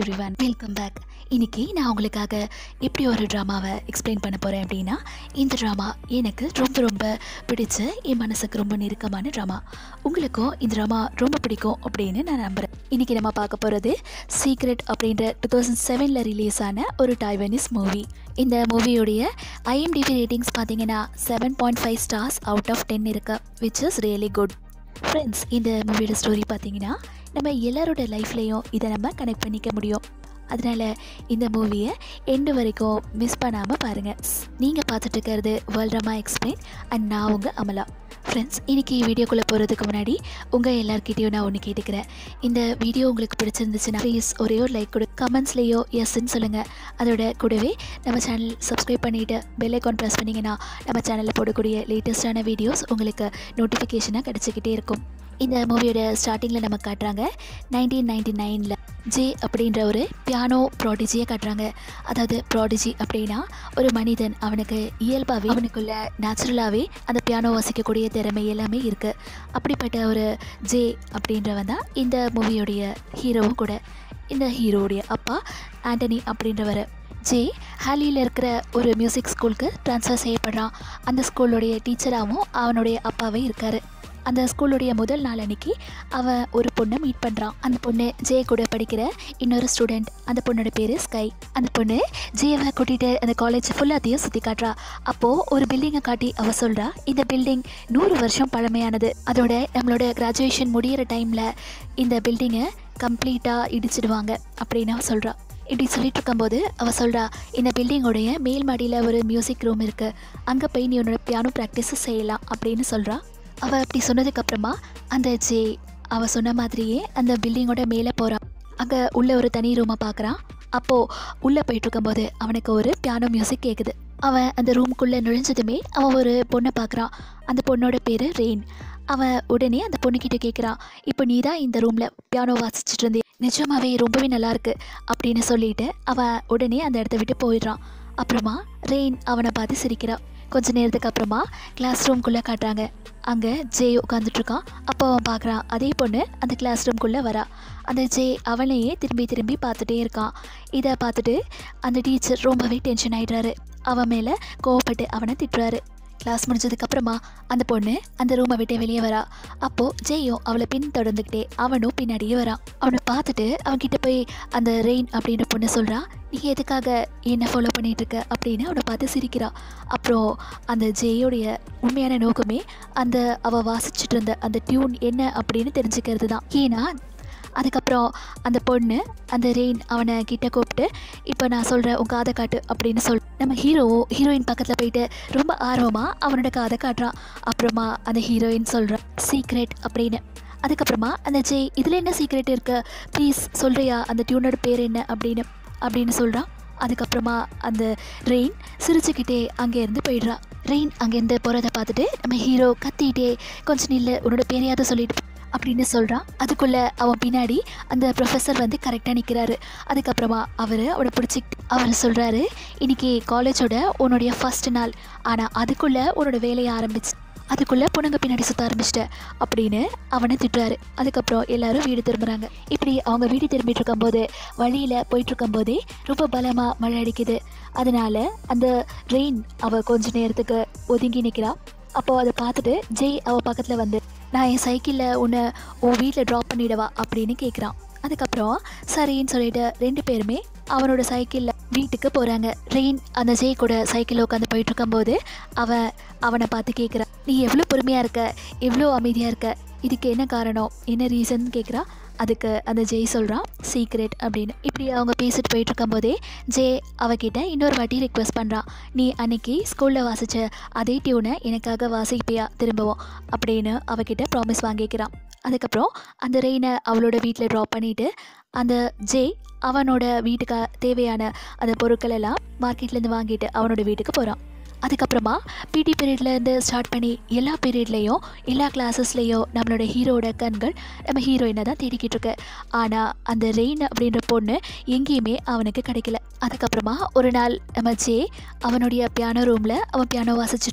everyone welcome back இன்னைக்கு நான் உங்களுக்காக எப்படி ஒரு ட்ராமாவை எக்ஸ்பிளைன் பண்ண போகிறேன் அப்படின்னா இந்த ட்ராமா எனக்கு ரொம்ப ரொம்ப பிடிச்ச என் மனசுக்கு ரொம்ப நெருக்கமான ட்ராமா உங்களுக்கும் இந்த ட்ராமா ரொம்ப பிடிக்கும் அப்படின்னு நான் நம்புகிறேன் இன்னைக்கு நம்ம பார்க்க போகிறது சீக்ரெட் அப்படின்ற டூ தௌசண்ட் செவனில் ரிலீஸ் ஆன ஒரு டைவனிஸ் மூவி இந்த மூவியோடைய ஐஎம்டிபி ரேட்டிங்ஸ் பார்த்தீங்கன்னா seven point five stars out of ten இருக்கு which is really good friends இந்த மூவியோட ஸ்டோரி பார்த்தீங்கன்னா நம்ம எல்லாரோட லைஃப்லேயும் இதை நம்ம கனெக்ட் பண்ணிக்க முடியும் அதனால் இந்த மூவியை எண்டு வரைக்கும் மிஸ் பண்ணாமல் பாருங்கள் நீங்கள் பார்த்துட்டு இருக்கிறது வேர்ல்ட்ரமா எக்ஸ்பிளைன் அண்ட் நான் உங்கள் அமலா ஃப்ரெண்ட்ஸ் இன்றைக்கி வீடியோக்குள்ளே போகிறதுக்கு முன்னாடி உங்கள் எல்லார்கிட்டேயும் நான் ஒன்று கேட்டுக்கிறேன் இந்த வீடியோ உங்களுக்கு பிடிச்சிருந்துச்சுன்னா ப்ளீஸ் ஒரே ஒரு லைக் கொடு கமெண்ட்ஸ்லேயோ எஸ்ன்னு சொல்லுங்கள் அதோட கூடவே நம்ம சேனல் சப்ஸ்கிரைப் பண்ணிவிட்டு பெல் ஐக்கான் ப்ரெஸ் பண்ணிங்கன்னா நம்ம சேனலில் போடக்கூடிய லேட்டஸ்டான வீடியோஸ் உங்களுக்கு நோட்டிஃபிகேஷனாக கிடச்சிக்கிட்டே இருக்கும் இந்த மூவியோட ஸ்டார்டிங்கில் நம்ம காட்டுறாங்க நைன்டீன் நைன்டி நைனில் ஜே அப்படின்ற ஒரு பியானோ ப்ராடிஜியை காட்டுறாங்க அதாவது ப்ராடிஜி அப்படின்னா ஒரு மனிதன் அவனுக்கு இயல்பாகவே அவனுக்குள்ள நேச்சுரலாகவே அந்த பியானோ வாசிக்கக்கூடிய திறமை எல்லாமே இருக்குது அப்படிப்பட்ட ஒரு ஜே அப்படின்றவன் தான் இந்த மூவியோடைய ஹீரோவும் கூட இந்த ஹீரோவுடைய அப்பா ஆண்டனி அப்படின்றவர் ஜே ஹாலியில் இருக்கிற ஒரு மியூசிக் ஸ்கூலுக்கு ட்ரான்ஸ்ஃபர் செய்யப்படுறான் அந்த ஸ்கூலுடைய டீச்சராகவும் அவனுடைய அப்பாவே இருக்கார் அந்த ஸ்கூலுடைய முதல் நாள் அன்னைக்கு அவன் ஒரு பொண்ணை மீட் பண்ணுறான் அந்த பொண்ணு ஜே கூட படிக்கிற இன்னொரு ஸ்டூடெண்ட் அந்த பொண்ணோட பேர் ஸ்கை அந்த பொண்ணு ஜேவை கூட்டிகிட்டு அந்த காலேஜ் ஃபுல்லாத்தையும் சுற்றி காட்டுறா அப்போது ஒரு பில்டிங்கை காட்டி அவள் சொல்கிறா இந்த பில்டிங் நூறு வருஷம் பழமையானது அதோட நம்மளோட கிராஜுவேஷன் முடியிற டைமில் இந்த பில்டிங்கை கம்ப்ளீட்டாக இடிச்சிடுவாங்க அப்படின்னு அவள் சொல்கிறா இப்படி சொல்லிட்டு இருக்கும்போது அவள் சொல்கிறா இந்த பில்டிங்கோடைய மேல் மாடியில் ஒரு மியூசிக் ரூம் இருக்குது அங்கே போய் நீ உன்னோட பியானோ ப்ராக்டிஸை செய்யலாம் அப்படின்னு சொல்கிறா அவள் அப்படி சொன்னதுக்கப்புறமா அந்த ஜே அவள் சொன்ன மாதிரியே அந்த பில்டிங்கோட மேலே போகிறான் அங்கே உள்ள ஒரு தனி ரூமை பார்க்குறான் அப்போது உள்ளே போயிட்டு இருக்கும்போது அவனுக்கு ஒரு பியானோ மியூசிக் கேட்குது அவன் அந்த ரூமுக்குள்ளே நுழைஞ்சதுமே அவன் ஒரு பொண்ணை பார்க்குறான் அந்த பொண்ணோட பேர் ரெயின் அவன் உடனே அந்த பொண்ணுக்கிட்ட கேட்குறான் இப்போ நீ தான் இந்த ரூமில் பியானோ வாசிச்சுட்டு இருந்தே நிஜமாவே ரொம்பவே நல்லாயிருக்கு அப்படின்னு சொல்லிட்டு அவன் உடனே அந்த இடத்த விட்டு போயிடுறான் அப்புறமா ரெயின் அவனை பார்த்து சிரிக்கிறான் கொஞ்ச நேரத்துக்கு அப்புறமா கிளாஸ் ரூம்குள்ளே காட்டுறாங்க அங்கே ஜே உட்காந்துட்ருக்கான் அப்போ அவன் பார்க்குறான் அதே பொண்ணு அந்த கிளாஸ் ரூம்குள்ளே வரா அந்த ஜே அவனையே திரும்பி திரும்பி பார்த்துட்டே இருக்கான் இதை பார்த்துட்டு அந்த டீச்சர் ரொம்பவே டென்ஷன் ஆகிடுறாரு அவன் மேலே கோவப்பட்டு அவனை திட்டுறாரு கிளாஸ் முடிஞ்சதுக்கப்புறமா அந்த பொண்ணு அந்த ரூமை விட்டு வெளியே வரா அப்போது ஜெயும் அவளை பின் தொடர்ந்துக்கிட்டே அவனும் பின்னாடியே வரான் அவனை பார்த்துட்டு அவன்கிட்ட போய் அந்த ரெயின் அப்படின்ற பொண்ணு சொல்கிறா நீ எதுக்காக என்னை ஃபாலோ பண்ணிகிட்ருக்க அப்படின்னு அவனை பார்த்து சிரிக்கிறா அப்புறம் அந்த ஜெயோடைய உண்மையான நோக்கமே அந்த அவள் வாசிச்சுட்டு இருந்த அந்த டியூன் என்ன அப்படின்னு தெரிஞ்சுக்கிறது தான் ஏன்னா அதுக்கப்புறம் அந்த பொண்ணு அந்த ரெயின் அவனை கிட்ட கூப்பிட்டு இப்போ நான் சொல்கிறேன் உன் காதை காட்டு அப்படின்னு சொல் நம்ம ஹீரோவும் ஹீரோயின் பக்கத்தில் போயிட்டு ரொம்ப ஆர்வமாக அவனோட காதை காட்டுறான் அப்புறமா அந்த ஹீரோயின் சொல்கிறான் சீக்ரெட் அப்படின்னு அதுக்கப்புறமா அந்த ஜெய் இதில் என்ன சீக்ரெட் இருக்கு ப்ளீஸ் சொல்கிறியா அந்த டியூனோட பேர் என்ன அப்படின்னு அப்படின்னு சொல்கிறான் அதுக்கப்புறமா அந்த ரெயின் சிரிச்சுக்கிட்டே அங்கேருந்து போயிடுறா ரெயின் அங்கேருந்து போகிறத பார்த்துட்டு நம்ம ஹீரோ கத்திக்கிட்டே கொஞ்சம் நில்லு உன்னோட பேரையாவது சொல்லிட்டு அப்படின்னு சொல்கிறான் அதுக்குள்ளே அவன் பின்னாடி அந்த ப்ரொஃபஸர் வந்து கரெக்டாக நிற்கிறாரு அதுக்கப்புறமா அவர் அவனை பிடிச்சிக்கிட்டு அவர் சொல்கிறாரு இன்றைக்கி காலேஜோட உன்னுடைய ஃபஸ்ட் நாள் ஆனால் அதுக்குள்ளே உன்னோட வேலையை ஆரம்பிச்சு அதுக்குள்ளே பொண்ணுங்க பின்னாடி சுற்ற ஆரம்பிச்சிட்ட அப்படின்னு அவனை திட்டுறாரு அதுக்கப்புறம் எல்லாரும் வீடு திரும்புகிறாங்க இப்படி அவங்க வீடு திரும்பிட்டு இருக்கும்போது வழியில் போயிட்டுருக்கும்போதே ரொம்ப பலமாக மழை அடிக்குது அதனால அந்த ரெயின் அவள் கொஞ்ச நேரத்துக்கு ஒதுங்கி நிற்கிறா அப்போது அதை பார்த்துட்டு ஜெய் அவள் பக்கத்தில் வந்து நான் என் சைக்கிளில் உன்னை உன் வீட்டில் ட்ராப் பண்ணிடவா அப்படின்னு கேட்குறான் அதுக்கப்புறம் சரின்னு சொல்லிட்டு ரெண்டு பேருமே அவனோட சைக்கிளில் வீட்டுக்கு போகிறாங்க ரெயின் அந்த ஜெய் கூட சைக்கிளில் உட்காந்து போயிட்டு இருக்கும்போது அவன் அவனை பார்த்து கேட்குறான் நீ எவ்வளோ பொறுமையாக இருக்க எவ்வளோ அமைதியாக இருக்க இதுக்கு என்ன காரணம் என்ன ரீசன் கேட்குறா அதுக்கு அந்த ஜெய் சொல்கிறான் சீக்ரெட் அப்படின்னு இப்படி அவங்க பேசிட்டு போயிட்டு இருக்கும்போதே ஜே அவகிட்ட இன்னொரு வாட்டி ரிக்வெஸ்ட் பண்ணுறான் நீ அன்னைக்கு ஸ்கூலில் வாசித்த அதே டியூனை எனக்காக வாசிப்பியா திரும்பவும் அப்படின்னு அவகிட்ட ப்ராமிஸ் வாங்கிக்கிறான் அதுக்கப்புறம் அந்த ரெயினை அவளோட வீட்டில் ட்ராப் பண்ணிவிட்டு அந்த ஜே அவனோட வீட்டுக்கு தேவையான அந்த பொருட்கள் எல்லாம் மார்க்கெட்லேருந்து வாங்கிட்டு அவனோட வீட்டுக்கு போகிறான் அதுக்கப்புறமா பிடி பீரியட்லேருந்து ஸ்டார்ட் பண்ணி எல்லா பீரியட்லேயும் எல்லா கிளாஸஸ்லேயும் நம்மளோட ஹீரோட கண்கள் நம்ம ஹீரோயினை தான் தேடிக்கிட்டு இருக்கு ஆனால் அந்த ரெயின் அப்படின்ற பொண்ணு எங்கேயுமே அவனுக்கு கிடைக்கல அதுக்கப்புறமா ஒரு நாள் நம்ம ஜே அவனுடைய பியானோ ரூமில் அவன் பியானோ வாசிச்சுட்டு இருக்கான்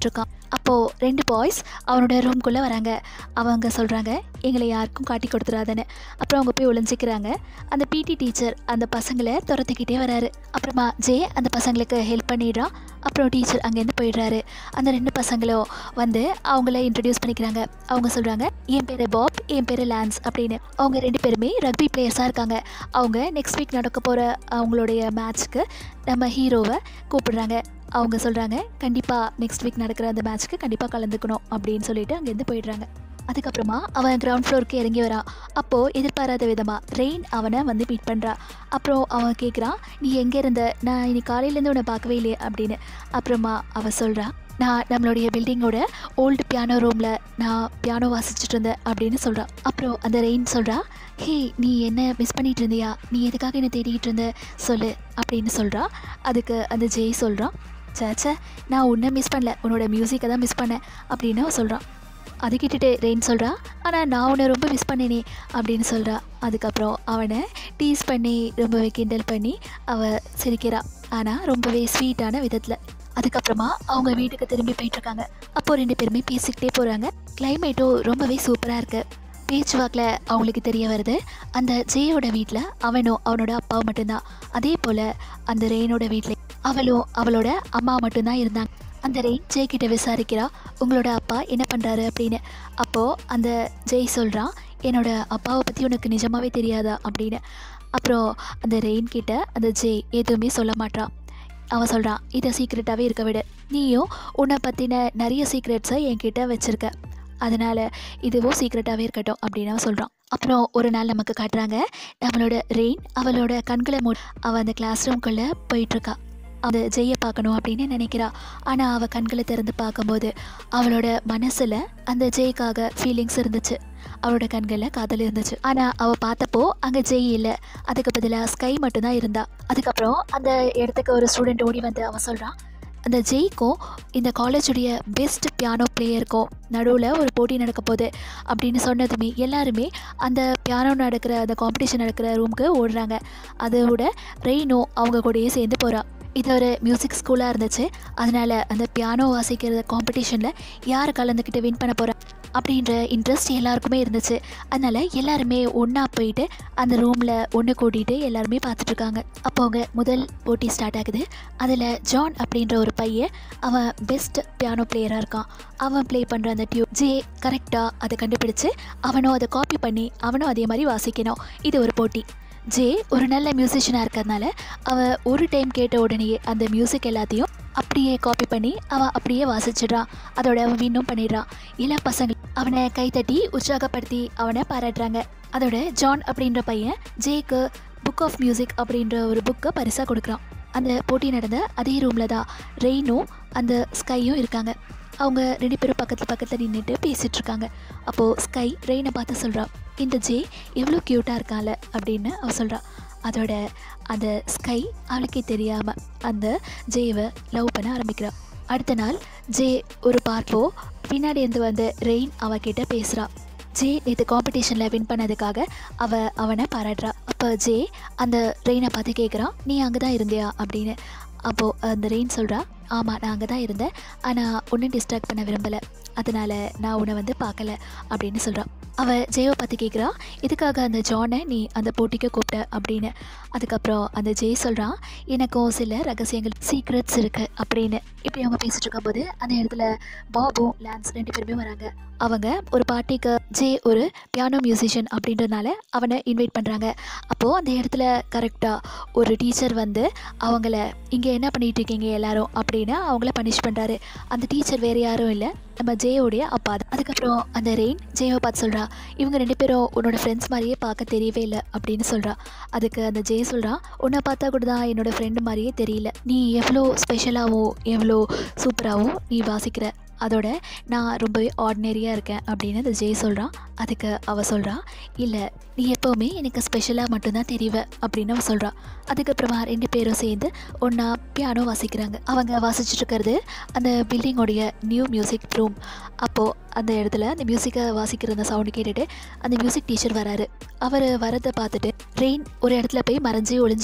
அப்போது ரெண்டு பாய்ஸ் அவனோட ரூம்குள்ளே வராங்க அவங்க சொல்கிறாங்க எங்களை யாருக்கும் காட்டி கொடுத்துடாதன்னு அப்புறம் அவங்க போய் ஒளிஞ்சிக்கிறாங்க அந்த பிடி டீச்சர் அந்த பசங்களை துரத்திக்கிட்டே வராரு அப்புறமா ஜே அந்த பசங்களுக்கு ஹெல்ப் பண்ணிடுறான் அப்புறம் டீச்சர் அங்கேருந்து போயிடுறாரு அந்த ரெண்டு பசங்களும் வந்து அவங்கள இன்ட்ரடியூஸ் பண்ணிக்கிறாங்க அவங்க சொல்கிறாங்க என் பேர் பாப் என் பேர் லான்ஸ் அப்படின்னு அவங்க ரெண்டு பேருமே ரக்பி பிளேயர்ஸாக இருக்காங்க அவங்க நெக்ஸ்ட் வீக் நடக்க போகிற அவங்களுடைய மேட்ச்க்கு நம்ம ஹீரோவை கூப்பிடுறாங்க அவங்க சொல்கிறாங்க கண்டிப்பாக நெக்ஸ்ட் வீக் நடக்கிற அந்த மேட்ச்க்கு கண்டிப்பாக கலந்துக்கணும் அப்படின்னு சொல்லிட்டு அங்கேருந்து போயிடுறாங்க அதுக்கப்புறமா அவன் கிரவுண்ட் ஃப்ளோருக்கு இறங்கி வரான் அப்போது எதிர்பாராத விதமாக ரெயின் அவனை வந்து மீட் பண்ணுறான் அப்புறம் அவன் கேட்குறான் நீ எங்கே இருந்த நான் இன்னைக்கு காலையிலேருந்து உன்னை பார்க்கவே இல்லையே அப்படின்னு அப்புறமா அவள் சொல்கிறான் நான் நம்மளுடைய பில்டிங்கோட ஓல்டு பியானோ ரூமில் நான் பியானோ வாசிச்சுட்டு இருந்தேன் அப்படின்னு சொல்கிறான் அப்புறம் அந்த ரெயின் சொல்கிறா ஹே நீ என்ன மிஸ் பண்ணிட்டு இருந்தியா நீ எதுக்காக என்ன தேடிக்கிட்டு இருந்த சொல்லு அப்படின்னு சொல்கிறா அதுக்கு அந்த ஜெய் சொல்கிறான் சேச்சே நான் உன்னை மிஸ் பண்ணல உன்னோட மியூசிக்கை தான் மிஸ் பண்ணேன் அப்படின்னு அவன் சொல்கிறான் அது கேட்டுட்டு ரெயின் சொல்கிறா ஆனால் நான் உன்னை ரொம்ப மிஸ் பண்ணேனே அப்படின்னு சொல்கிறா அதுக்கப்புறம் அவனை டீஸ் பண்ணி ரொம்பவே கிண்டல் பண்ணி அவள் சிரிக்கிறா ஆனால் ரொம்பவே ஸ்வீட்டான விதத்தில் அதுக்கப்புறமா அவங்க வீட்டுக்கு திரும்பி போயிட்டுருக்காங்க அப்போ ரெண்டு பேருமே பேசிக்கிட்டே போகிறாங்க கிளைமேட்டும் ரொம்பவே சூப்பராக இருக்குது பேச்சுவாக்கில் அவங்களுக்கு தெரிய வருது அந்த ஜெயோட வீட்டில் அவனும் அவனோட அப்பாவும் மட்டும்தான் அதே போல் அந்த ரெயினோட வீட்டில் அவளும் அவளோட அம்மா மட்டும்தான் இருந்தாங்க அந்த ரெயின் ஜெய் கிட்ட விசாரிக்கிறா உங்களோட அப்பா என்ன பண்ணுறாரு அப்படின்னு அப்போது அந்த ஜெய் சொல்கிறான் என்னோட அப்பாவை பற்றி உனக்கு நிஜமாவே தெரியாதா அப்படின்னு அப்புறம் அந்த ரெயின் கிட்ட அந்த ஜெய் எதுவுமே சொல்ல மாட்டான் அவன் சொல்கிறான் இதை சீக்ரெட்டாகவே இருக்க விடு நீயும் உன்னை பற்றின நிறைய சீக்ரெட்ஸை என்கிட்ட வச்சுருக்க அதனால் இதுவும் சீக்ரெட்டாகவே இருக்கட்டும் அப்படின்னு அவன் சொல்கிறான் அப்புறம் ஒரு நாள் நமக்கு காட்டுறாங்க நம்மளோட ரெயின் அவளோட கண்களை மூ அவள் அந்த கிளாஸ் ரூம்குள்ளே போயிட்டுருக்கா அந்த ஜெய்யை பார்க்கணும் அப்படின்னு நினைக்கிறா ஆனால் அவள் கண்களை திறந்து பார்க்கும்போது அவளோட மனசில் அந்த ஜெய்க்காக ஃபீலிங்ஸ் இருந்துச்சு அவளோட கண்களில் காதல் இருந்துச்சு ஆனால் அவள் பார்த்தப்போ அங்கே ஜெய் இல்லை அதுக்கு பதிலாக ஸ்கை மட்டும்தான் இருந்தா அதுக்கப்புறம் அந்த இடத்துக்கு ஒரு ஸ்டூடெண்ட் ஓடி வந்து அவன் சொல்கிறான் அந்த ஜெய்க்கும் இந்த காலேஜுடைய பெஸ்ட் பியானோ பிளேயருக்கும் நடுவில் ஒரு போட்டி நடக்க போகுது அப்படின்னு சொன்னதுமே எல்லாருமே அந்த பியானோ நடக்கிற அந்த காம்படிஷன் நடக்கிற ரூமுக்கு ஓடுறாங்க அதோட ரெயினும் அவங்க கூடயே சேர்ந்து போகிறா இது ஒரு மியூசிக் ஸ்கூலாக இருந்துச்சு அதனால் அந்த பியானோ வாசிக்கிற காம்படிஷனில் யார் கலந்துக்கிட்டு வின் பண்ண போகிறா அப்படின்ற இன்ட்ரெஸ்ட் எல்லாருக்குமே இருந்துச்சு அதனால் எல்லாருமே ஒன்றா போயிட்டு அந்த ரூமில் ஒன்று கூட்டிகிட்டு எல்லாருமே பார்த்துட்ருக்காங்க அப்போ அவங்க முதல் போட்டி ஸ்டார்ட் ஆகுது அதில் ஜான் அப்படின்ற ஒரு பையன் அவன் பெஸ்ட் பியானோ பிளேயராக இருக்கான் அவன் ப்ளே பண்ணுற அந்த டியூப் ஜே கரெக்டாக அதை கண்டுபிடிச்சு அவனும் அதை காப்பி பண்ணி அவனும் அதே மாதிரி வாசிக்கணும் இது ஒரு போட்டி ஜே ஒரு நல்ல மியூசிஷியனாக இருக்கிறதுனால அவன் ஒரு டைம் கேட்ட உடனேயே அந்த மியூசிக் எல்லாத்தையும் அப்படியே காப்பி பண்ணி அவன் அப்படியே வாசிச்சிடுறான் அதோட அவன் வின்னும் பண்ணிடுறான் எல்லா பசங்க அவனை கைத்தட்டி உற்சாகப்படுத்தி அவனை பாராட்டுறாங்க அதோட ஜான் அப்படின்ற பையன் ஜேக்கு புக் ஆஃப் மியூசிக் அப்படின்ற ஒரு புக்கை பரிசாக கொடுக்குறான் அந்த போட்டி நடந்த அதே ரூமில் தான் ரெயினும் அந்த ஸ்கையும் இருக்காங்க அவங்க ரெண்டு பேரும் பக்கத்தில் பக்கத்தில் நின்றுட்டு பேசிகிட்டு இருக்காங்க அப்போது ஸ்கை ரெயினை பார்த்து சொல்கிறான் இந்த ஜே எவ்வளோ க்யூட்டாக இருக்கான்ல அப்படின்னு அவ சொல்கிறா அதோட அந்த ஸ்கை அவளுக்கே தெரியாமல் அந்த ஜேவை லவ் பண்ண ஆரம்பிக்கிறான் அடுத்த நாள் ஜே ஒரு பார்ப்போ பின்னாடி இருந்து வந்து ரெயின் அவகிட்ட பேசுகிறா ஜே நேற்று காம்படிஷனில் வின் பண்ணதுக்காக அவ அவனை பாராட்டுறா அப்போ ஜே அந்த ரெயினை பார்த்து கேட்குறான் நீ அங்கே தான் இருந்தியா அப்படின்னு அப்போது அந்த ரெயின் சொல்கிறா ஆமாம் நான் அங்கே தான் இருந்தேன் ஆனால் ஒன்றும் டிஸ்ட்ராக்ட் பண்ண விரும்பலை அதனால் நான் உன்னை வந்து பார்க்கல அப்படின்னு சொல்கிறான் அவள் ஜெயை பார்த்து கேட்குறா இதுக்காக அந்த ஜானை நீ அந்த போட்டிக்கு கூப்பிட்ட அப்படின்னு அதுக்கப்புறம் அந்த ஜெய் சொல்கிறான் எனக்கும் சில ரகசியங்கள் சீக்ரெட்ஸ் இருக்குது அப்படின்னு இப்படி அவங்க பேசிட்டு இருக்கும்போது அந்த இடத்துல பாபும் லான்ஸ் ரெண்டு பேருமே வராங்க அவங்க ஒரு பார்ட்டிக்கு ஜே ஒரு பியானோ மியூசிஷியன் அப்படின்றதுனால அவனை இன்வைட் பண்ணுறாங்க அப்போது அந்த இடத்துல கரெக்டாக ஒரு டீச்சர் வந்து அவங்கள இங்கே என்ன பண்ணிட்டு இருக்கீங்க எல்லாரும் அப்படின்னு அவங்கள பனிஷ் பண்ணுறாரு அந்த டீச்சர் வேறு யாரும் இல்லை நம்ம ஜேயோடைய அப்பா தான் அதுக்கப்புறம் அந்த ரெயின் ஜேவை பார்த்து சொல்கிறா இவங்க ரெண்டு பேரும் உன்னோட ஃப்ரெண்ட்ஸ் மாதிரியே பார்க்க தெரியவே இல்லை அப்படின்னு சொல்கிறா அதுக்கு அந்த ஜே சொல்கிறா உன்னை பார்த்தா கூட தான் என்னோடய ஃப்ரெண்டு மாதிரியே தெரியல நீ எவ்வளோ ஸ்பெஷலாகவும் எவ்வளோ சூப்பராகவும் நீ வாசிக்கிற அதோட நான் ரொம்பவே ஆர்டினரியாக இருக்கேன் அப்படின்னு அந்த ஜெய் சொல்கிறான் அதுக்கு அவள் சொல்கிறா இல்லை நீ எப்போவுமே எனக்கு ஸ்பெஷலாக மட்டும்தான் தெரிவ அப்படின்னு அவள் சொல்கிறா அதுக்கப்புறமா ரெண்டு பேரும் சேர்ந்து ஒன்றா பியானோ வாசிக்கிறாங்க அவங்க வாசிச்சுட்டு இருக்கிறது அந்த பில்டிங்கோடைய நியூ மியூசிக் ரூம் அப்போது அந்த இடத்துல அந்த மியூசிக்கை வாசிக்கிற அந்த சவுண்டு கேட்டுட்டு அந்த மியூசிக் டீச்சர் வராரு அவர் வரதை பார்த்துட்டு ரெயின் ஒரு இடத்துல போய் மறைஞ்சு ஒளிஞ்சிக்கிறா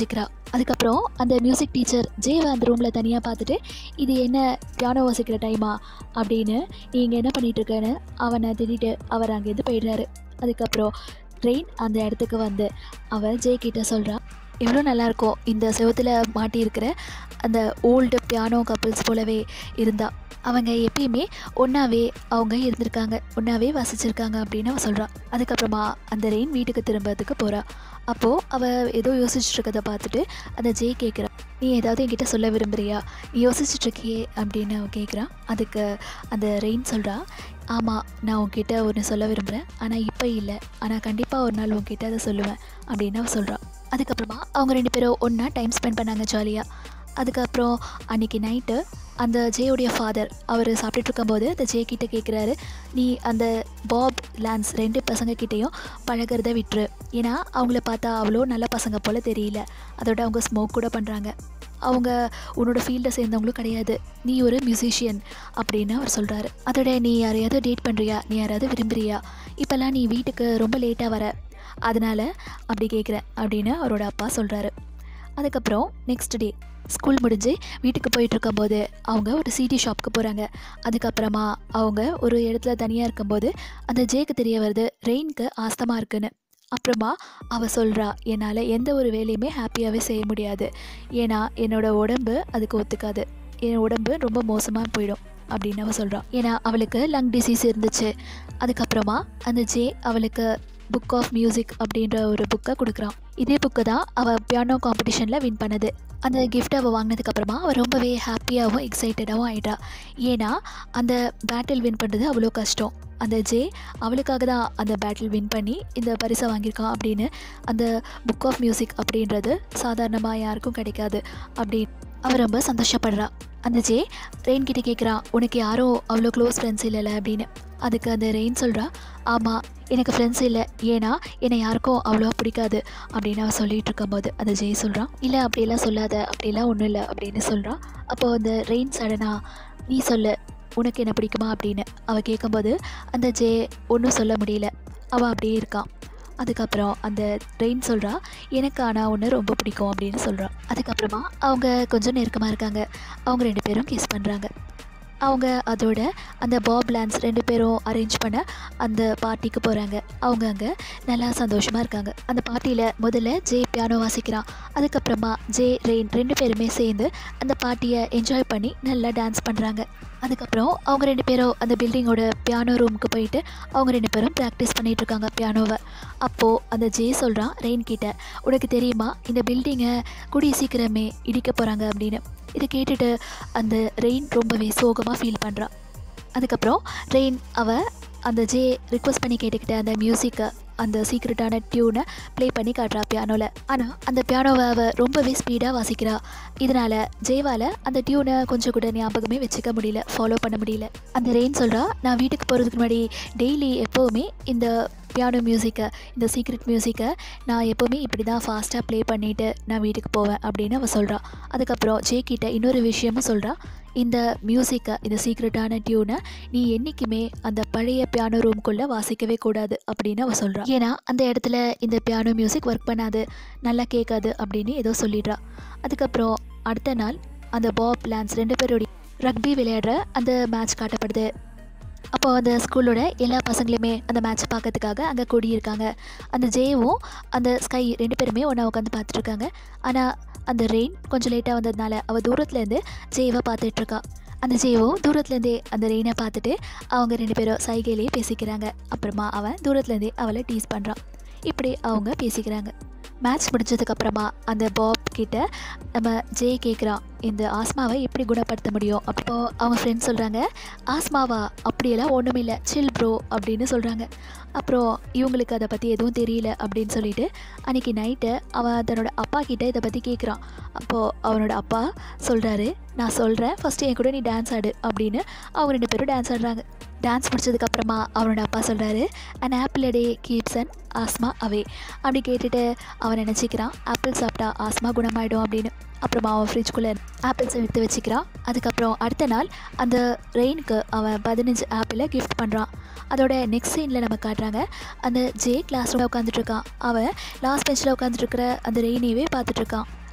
அதுக்கப்புறம் அந்த மியூசிக் டீச்சர் ஜேவை அந்த ரூமில் தனியாக பார்த்துட்டு இது என்ன பியானோ வாசிக்கிற டைமா அப்படின்னு நீங்கள் என்ன பண்ணிட்டு இருக்கேன்னு அவனை திட்டிட்டு அவர் அங்கேருந்து போயிடுறாரு அதுக்கப்புறம் ரெயின் அந்த இடத்துக்கு வந்து அவள் ஜே கிட்ட சொல்கிறா எவ்வளோ நல்லாயிருக்கும் இந்த செவத்தில் மாட்டியிருக்கிற அந்த ஓல்டு பியானோ கப்பிள்ஸ் போலவே இருந்தா அவங்க எப்பயுமே ஒன்றாவே அவங்க இருந்திருக்காங்க ஒன்றாவே வசிச்சிருக்காங்க அப்படின்னு அவள் சொல்கிறா அதுக்கப்புறமா அந்த ரெயின் வீட்டுக்கு திரும்பறதுக்கு போகிறா அப்போது அவள் ஏதோ யோசிச்சுட்டு இருக்கதை பார்த்துட்டு அந்த ஜே கேட்குறா நீ ஏதாவது என்கிட்ட சொல்ல விரும்புறியா நீ யோசிச்சுட்டு இருக்கியே அப்படின்னு அவன் கேட்குறான் அதுக்கு அந்த ரெயின் சொல்கிறா ஆமாம் நான் உன்கிட்ட ஒன்று சொல்ல விரும்புகிறேன் ஆனால் இப்போ இல்லை ஆனால் கண்டிப்பாக ஒரு நாள் உன்கிட்ட அதை சொல்லுவேன் அப்படின்னு அவள் சொல்கிறான் அதுக்கப்புறமா அவங்க ரெண்டு பேரும் ஒன்றா டைம் ஸ்பெண்ட் பண்ணாங்க ஜாலியாக அதுக்கப்புறம் அன்றைக்கி நைட்டு அந்த ஜேயோடைய ஃபாதர் அவர் சாப்பிட்டுட்டு இருக்கும்போது அந்த ஜே கிட்ட கேட்குறாரு நீ அந்த பாப் லான்ஸ் ரெண்டு பசங்க கிட்டேயும் பழகிறத விட்டுரு ஏன்னா அவங்கள பார்த்தா அவ்வளோ நல்ல பசங்க போல் தெரியல அதோட அவங்க ஸ்மோக் கூட பண்ணுறாங்க அவங்க உன்னோட ஃபீல்டை சேர்ந்தவங்களும் கிடையாது நீ ஒரு மியூசிஷியன் அப்படின்னு அவர் சொல்கிறாரு அதோட நீ யாரையாவது டேட் பண்ணுறியா நீ யாராவது விரும்புறியா இப்போல்லாம் நீ வீட்டுக்கு ரொம்ப லேட்டாக வர அதனால் அப்படி கேட்குறேன் அப்படின்னு அவரோட அப்பா சொல்கிறாரு அதுக்கப்புறம் நெக்ஸ்ட் டே ஸ்கூல் முடிஞ்சு வீட்டுக்கு போயிட்டு இருக்கும்போது அவங்க ஒரு சிடி ஷாப்புக்கு போகிறாங்க அதுக்கப்புறமா அவங்க ஒரு இடத்துல தனியாக இருக்கும்போது அந்த ஜேக்கு தெரிய வருது ரெயினுக்கு ஆஸ்தமா இருக்குன்னு அப்புறமா அவள் சொல்கிறா என்னால் எந்த ஒரு வேலையுமே ஹாப்பியாகவே செய்ய முடியாது ஏன்னா என்னோட உடம்பு அதுக்கு ஒத்துக்காது என் உடம்பு ரொம்ப மோசமாக போயிடும் அப்படின்னு அவள் சொல்கிறான் ஏன்னா அவளுக்கு லங் டிசீஸ் இருந்துச்சு அதுக்கப்புறமா அந்த ஜே அவளுக்கு புக் ஆஃப் மியூசிக் அப்படின்ற ஒரு புக்கை கொடுக்குறான் இதே புக்கை தான் அவள் பியானோ காம்படிஷனில் வின் பண்ணது அந்த கிஃப்ட் அவள் வாங்கினதுக்கப்புறமா அவள் ரொம்பவே ஹாப்பியாகவும் எக்ஸைட்டடாகவும் ஆயிட்டா ஏன்னா அந்த பேட்டில் வின் பண்ணுறது அவ்வளோ கஷ்டம் அந்த ஜே அவளுக்காக தான் அந்த பேட்டில் வின் பண்ணி இந்த பரிசை வாங்கியிருக்கான் அப்படின்னு அந்த புக் ஆஃப் மியூசிக் அப்படின்றது சாதாரணமாக யாருக்கும் கிடைக்காது அப்படி அவள் ரொம்ப சந்தோஷப்படுறா அந்த ஜே ரெயின் கிட்ட கேட்குறான் உனக்கு யாரும் அவ்வளோ க்ளோஸ் ஃப்ரெண்ட்ஸ் இல்லைல்ல அப்படின்னு அதுக்கு அந்த ரெயின் சொல்கிறா ஆமாம் எனக்கு ஃப்ரெண்ட்ஸ் இல்லை ஏன்னா என்னை யாருக்கும் அவ்வளோவா பிடிக்காது அப்படின்னு அவள் சொல்லிட்டு இருக்கும்போது அந்த ஜெய் சொல்கிறான் இல்லை அப்படியெல்லாம் சொல்லாத அப்படியெல்லாம் ஒன்றும் இல்லை அப்படின்னு சொல்கிறான் அப்போ அந்த ரெயின் சடனா நீ சொல்லு உனக்கு என்ன பிடிக்குமா அப்படின்னு அவள் கேட்கும்போது அந்த ஜே ஒன்றும் சொல்ல முடியல அவள் அப்படியே இருக்கான் அதுக்கப்புறம் அந்த ரெயின் சொல்கிறா எனக்கு ஆனால் ஒன்று ரொம்ப பிடிக்கும் அப்படின்னு சொல்கிறான் அதுக்கப்புறமா அவங்க கொஞ்சம் நெருக்கமாக இருக்காங்க அவங்க ரெண்டு பேரும் கிஸ் பண்ணுறாங்க அவங்க அதோட அந்த பாப் லான்ஸ் ரெண்டு பேரும் அரேஞ்ச் பண்ண அந்த பார்ட்டிக்கு போகிறாங்க அவங்க அங்கே நல்லா சந்தோஷமாக இருக்காங்க அந்த பார்ட்டியில் முதல்ல ஜே பியானோ வாசிக்கிறான் அதுக்கப்புறமா ஜே ரெயின் ரெண்டு பேருமே சேர்ந்து அந்த பார்ட்டியை என்ஜாய் பண்ணி நல்லா டான்ஸ் பண்ணுறாங்க அதுக்கப்புறம் அவங்க ரெண்டு பேரும் அந்த பில்டிங்கோட பியானோ ரூமுக்கு போயிட்டு அவங்க ரெண்டு பேரும் ப்ராக்டிஸ் பண்ணிட்டு இருக்காங்க பியானோவை அப்போது அந்த ஜே சொல்கிறான் ரெயின் கிட்ட உனக்கு தெரியுமா இந்த பில்டிங்கை கூடிய சீக்கிரமே இடிக்க போகிறாங்க அப்படின்னு இதை கேட்டுட்டு அந்த ரெயின் ரொம்பவே சோகமாக ஃபீல் பண்ணுறான் அதுக்கப்புறம் ரெயின் அவ அந்த ஜே ரிக்வஸ்ட் பண்ணி கேட்டுக்கிட்ட அந்த மியூசிக்கை அந்த சீக்ரெட்டான டியூனை ப்ளே பண்ணி காட்டுறா பியானோவில் ஆனால் அந்த பியானோவை அவள் ரொம்பவே ஸ்பீடாக வாசிக்கிறா இதனால் ஜேவால் அந்த டியூனை கொஞ்சம் கூட ஞாபகமே வச்சுக்க முடியல ஃபாலோ பண்ண முடியல அந்த ரெயின் சொல்கிறா நான் வீட்டுக்கு போகிறதுக்கு முன்னாடி டெய்லி எப்போவுமே இந்த பியானோ மியூசிக்கை இந்த சீக்ரெட் மியூசிக்கை நான் எப்போவுமே இப்படி தான் ஃபாஸ்ட்டாக ப்ளே பண்ணிவிட்டு நான் வீட்டுக்கு போவேன் அப்படின்னு அவள் சொல்கிறா அதுக்கப்புறம் ஜே கிட்ட இன்னொரு விஷயமும் சொல்கிறா இந்த மியூசிக்கை இந்த சீக்ரெட்டான டியூனை நீ என்றைக்குமே அந்த பழைய பியானோ ரூம்குள்ளே வாசிக்கவே கூடாது அப்படின்னு அவள் சொல்கிறா ஏன்னா அந்த இடத்துல இந்த பியானோ மியூசிக் ஒர்க் பண்ணாது நல்லா கேட்காது அப்படின்னு ஏதோ சொல்லிடுறா அதுக்கப்புறம் அடுத்த நாள் அந்த பாப் லான்ஸ் ரெண்டு பேருடைய ரக்பி விளையாடுற அந்த மேட்ச் காட்டப்படுது அப்போ அந்த ஸ்கூலோட எல்லா பசங்களுமே அந்த மேட்ச் பார்க்கறதுக்காக அங்கே கூடியிருக்காங்க அந்த ஜேவும் அந்த ஸ்கை ரெண்டு பேருமே ஒன்றா உட்காந்து பார்த்துட்ருக்காங்க ஆனால் அந்த ரெயின் கொஞ்சம் லேட்டாக வந்ததுனால அவள் தூரத்துலேருந்து ஜேவை பார்த்துட்ருக்கா அந்த ஜேவும் தூரத்துலேருந்தே அந்த ரெயினை பார்த்துட்டு அவங்க ரெண்டு பேரும் சைகையிலேயே பேசிக்கிறாங்க அப்புறமா அவன் தூரத்துலேருந்தே அவளை டீஸ் பண்ணுறான் இப்படி அவங்க பேசிக்கிறாங்க மேட்ச் முடிஞ்சதுக்கப்புறமா அந்த பாப் கிட்ட நம்ம ஜே கேட்குறான் இந்த ஆஸ்மாவை எப்படி குணப்படுத்த முடியும் அப்போ அவங்க ஃப்ரெண்ட்ஸ் சொல்கிறாங்க ஆஸ்மாவா அப்படியெல்லாம் ஒன்றும் இல்லை சில் ப்ரோ அப்படின்னு சொல்கிறாங்க அப்புறம் இவங்களுக்கு அதை பற்றி எதுவும் தெரியல அப்படின்னு சொல்லிட்டு அன்றைக்கி நைட்டு அவன் தன்னோட அப்பா கிட்ட இதை பற்றி கேட்குறான் அப்போது அவனோட அப்பா சொல்கிறாரு நான் சொல்கிறேன் ஃபஸ்ட்டு என் கூட நீ டான்ஸ் ஆடு அப்படின்னு அவங்க ரெண்டு பேரும் டான்ஸ் ஆடுறாங்க டான்ஸ் முடிச்சதுக்கப்புறமா அவனோட அப்பா சொல்கிறாரு and apple day keeps and asthma away அப்படி கேட்டுட்டு அவன் நினச்சிக்கிறான் ஆப்பிள் சாப்பிட்டா ஆஸ்மா குணமாயிடும் அப்படின்னு அப்புறமா அவன் ஃப்ரிட்ஜ்குள்ளே ஆப்பிள்ஸை எடுத்து வச்சுக்கிறான் அதுக்கப்புறம் அடுத்த நாள் அந்த ரெயினுக்கு அவன் பதினஞ்சு ஆப்பிளை கிஃப்ட் பண்ணுறான் அதோட நெக்ஸ்ட் சீனில் நம்ம காட்டுறாங்க அந்த ஜே கிளாஸ் ரூமில் உட்காந்துட்ருக்கான் அவன் லாஸ்ட் பெஞ்சில் உட்காந்துட்ருக்கிற அந்த ரெயினையவே பார்த்துட்ருக்கான்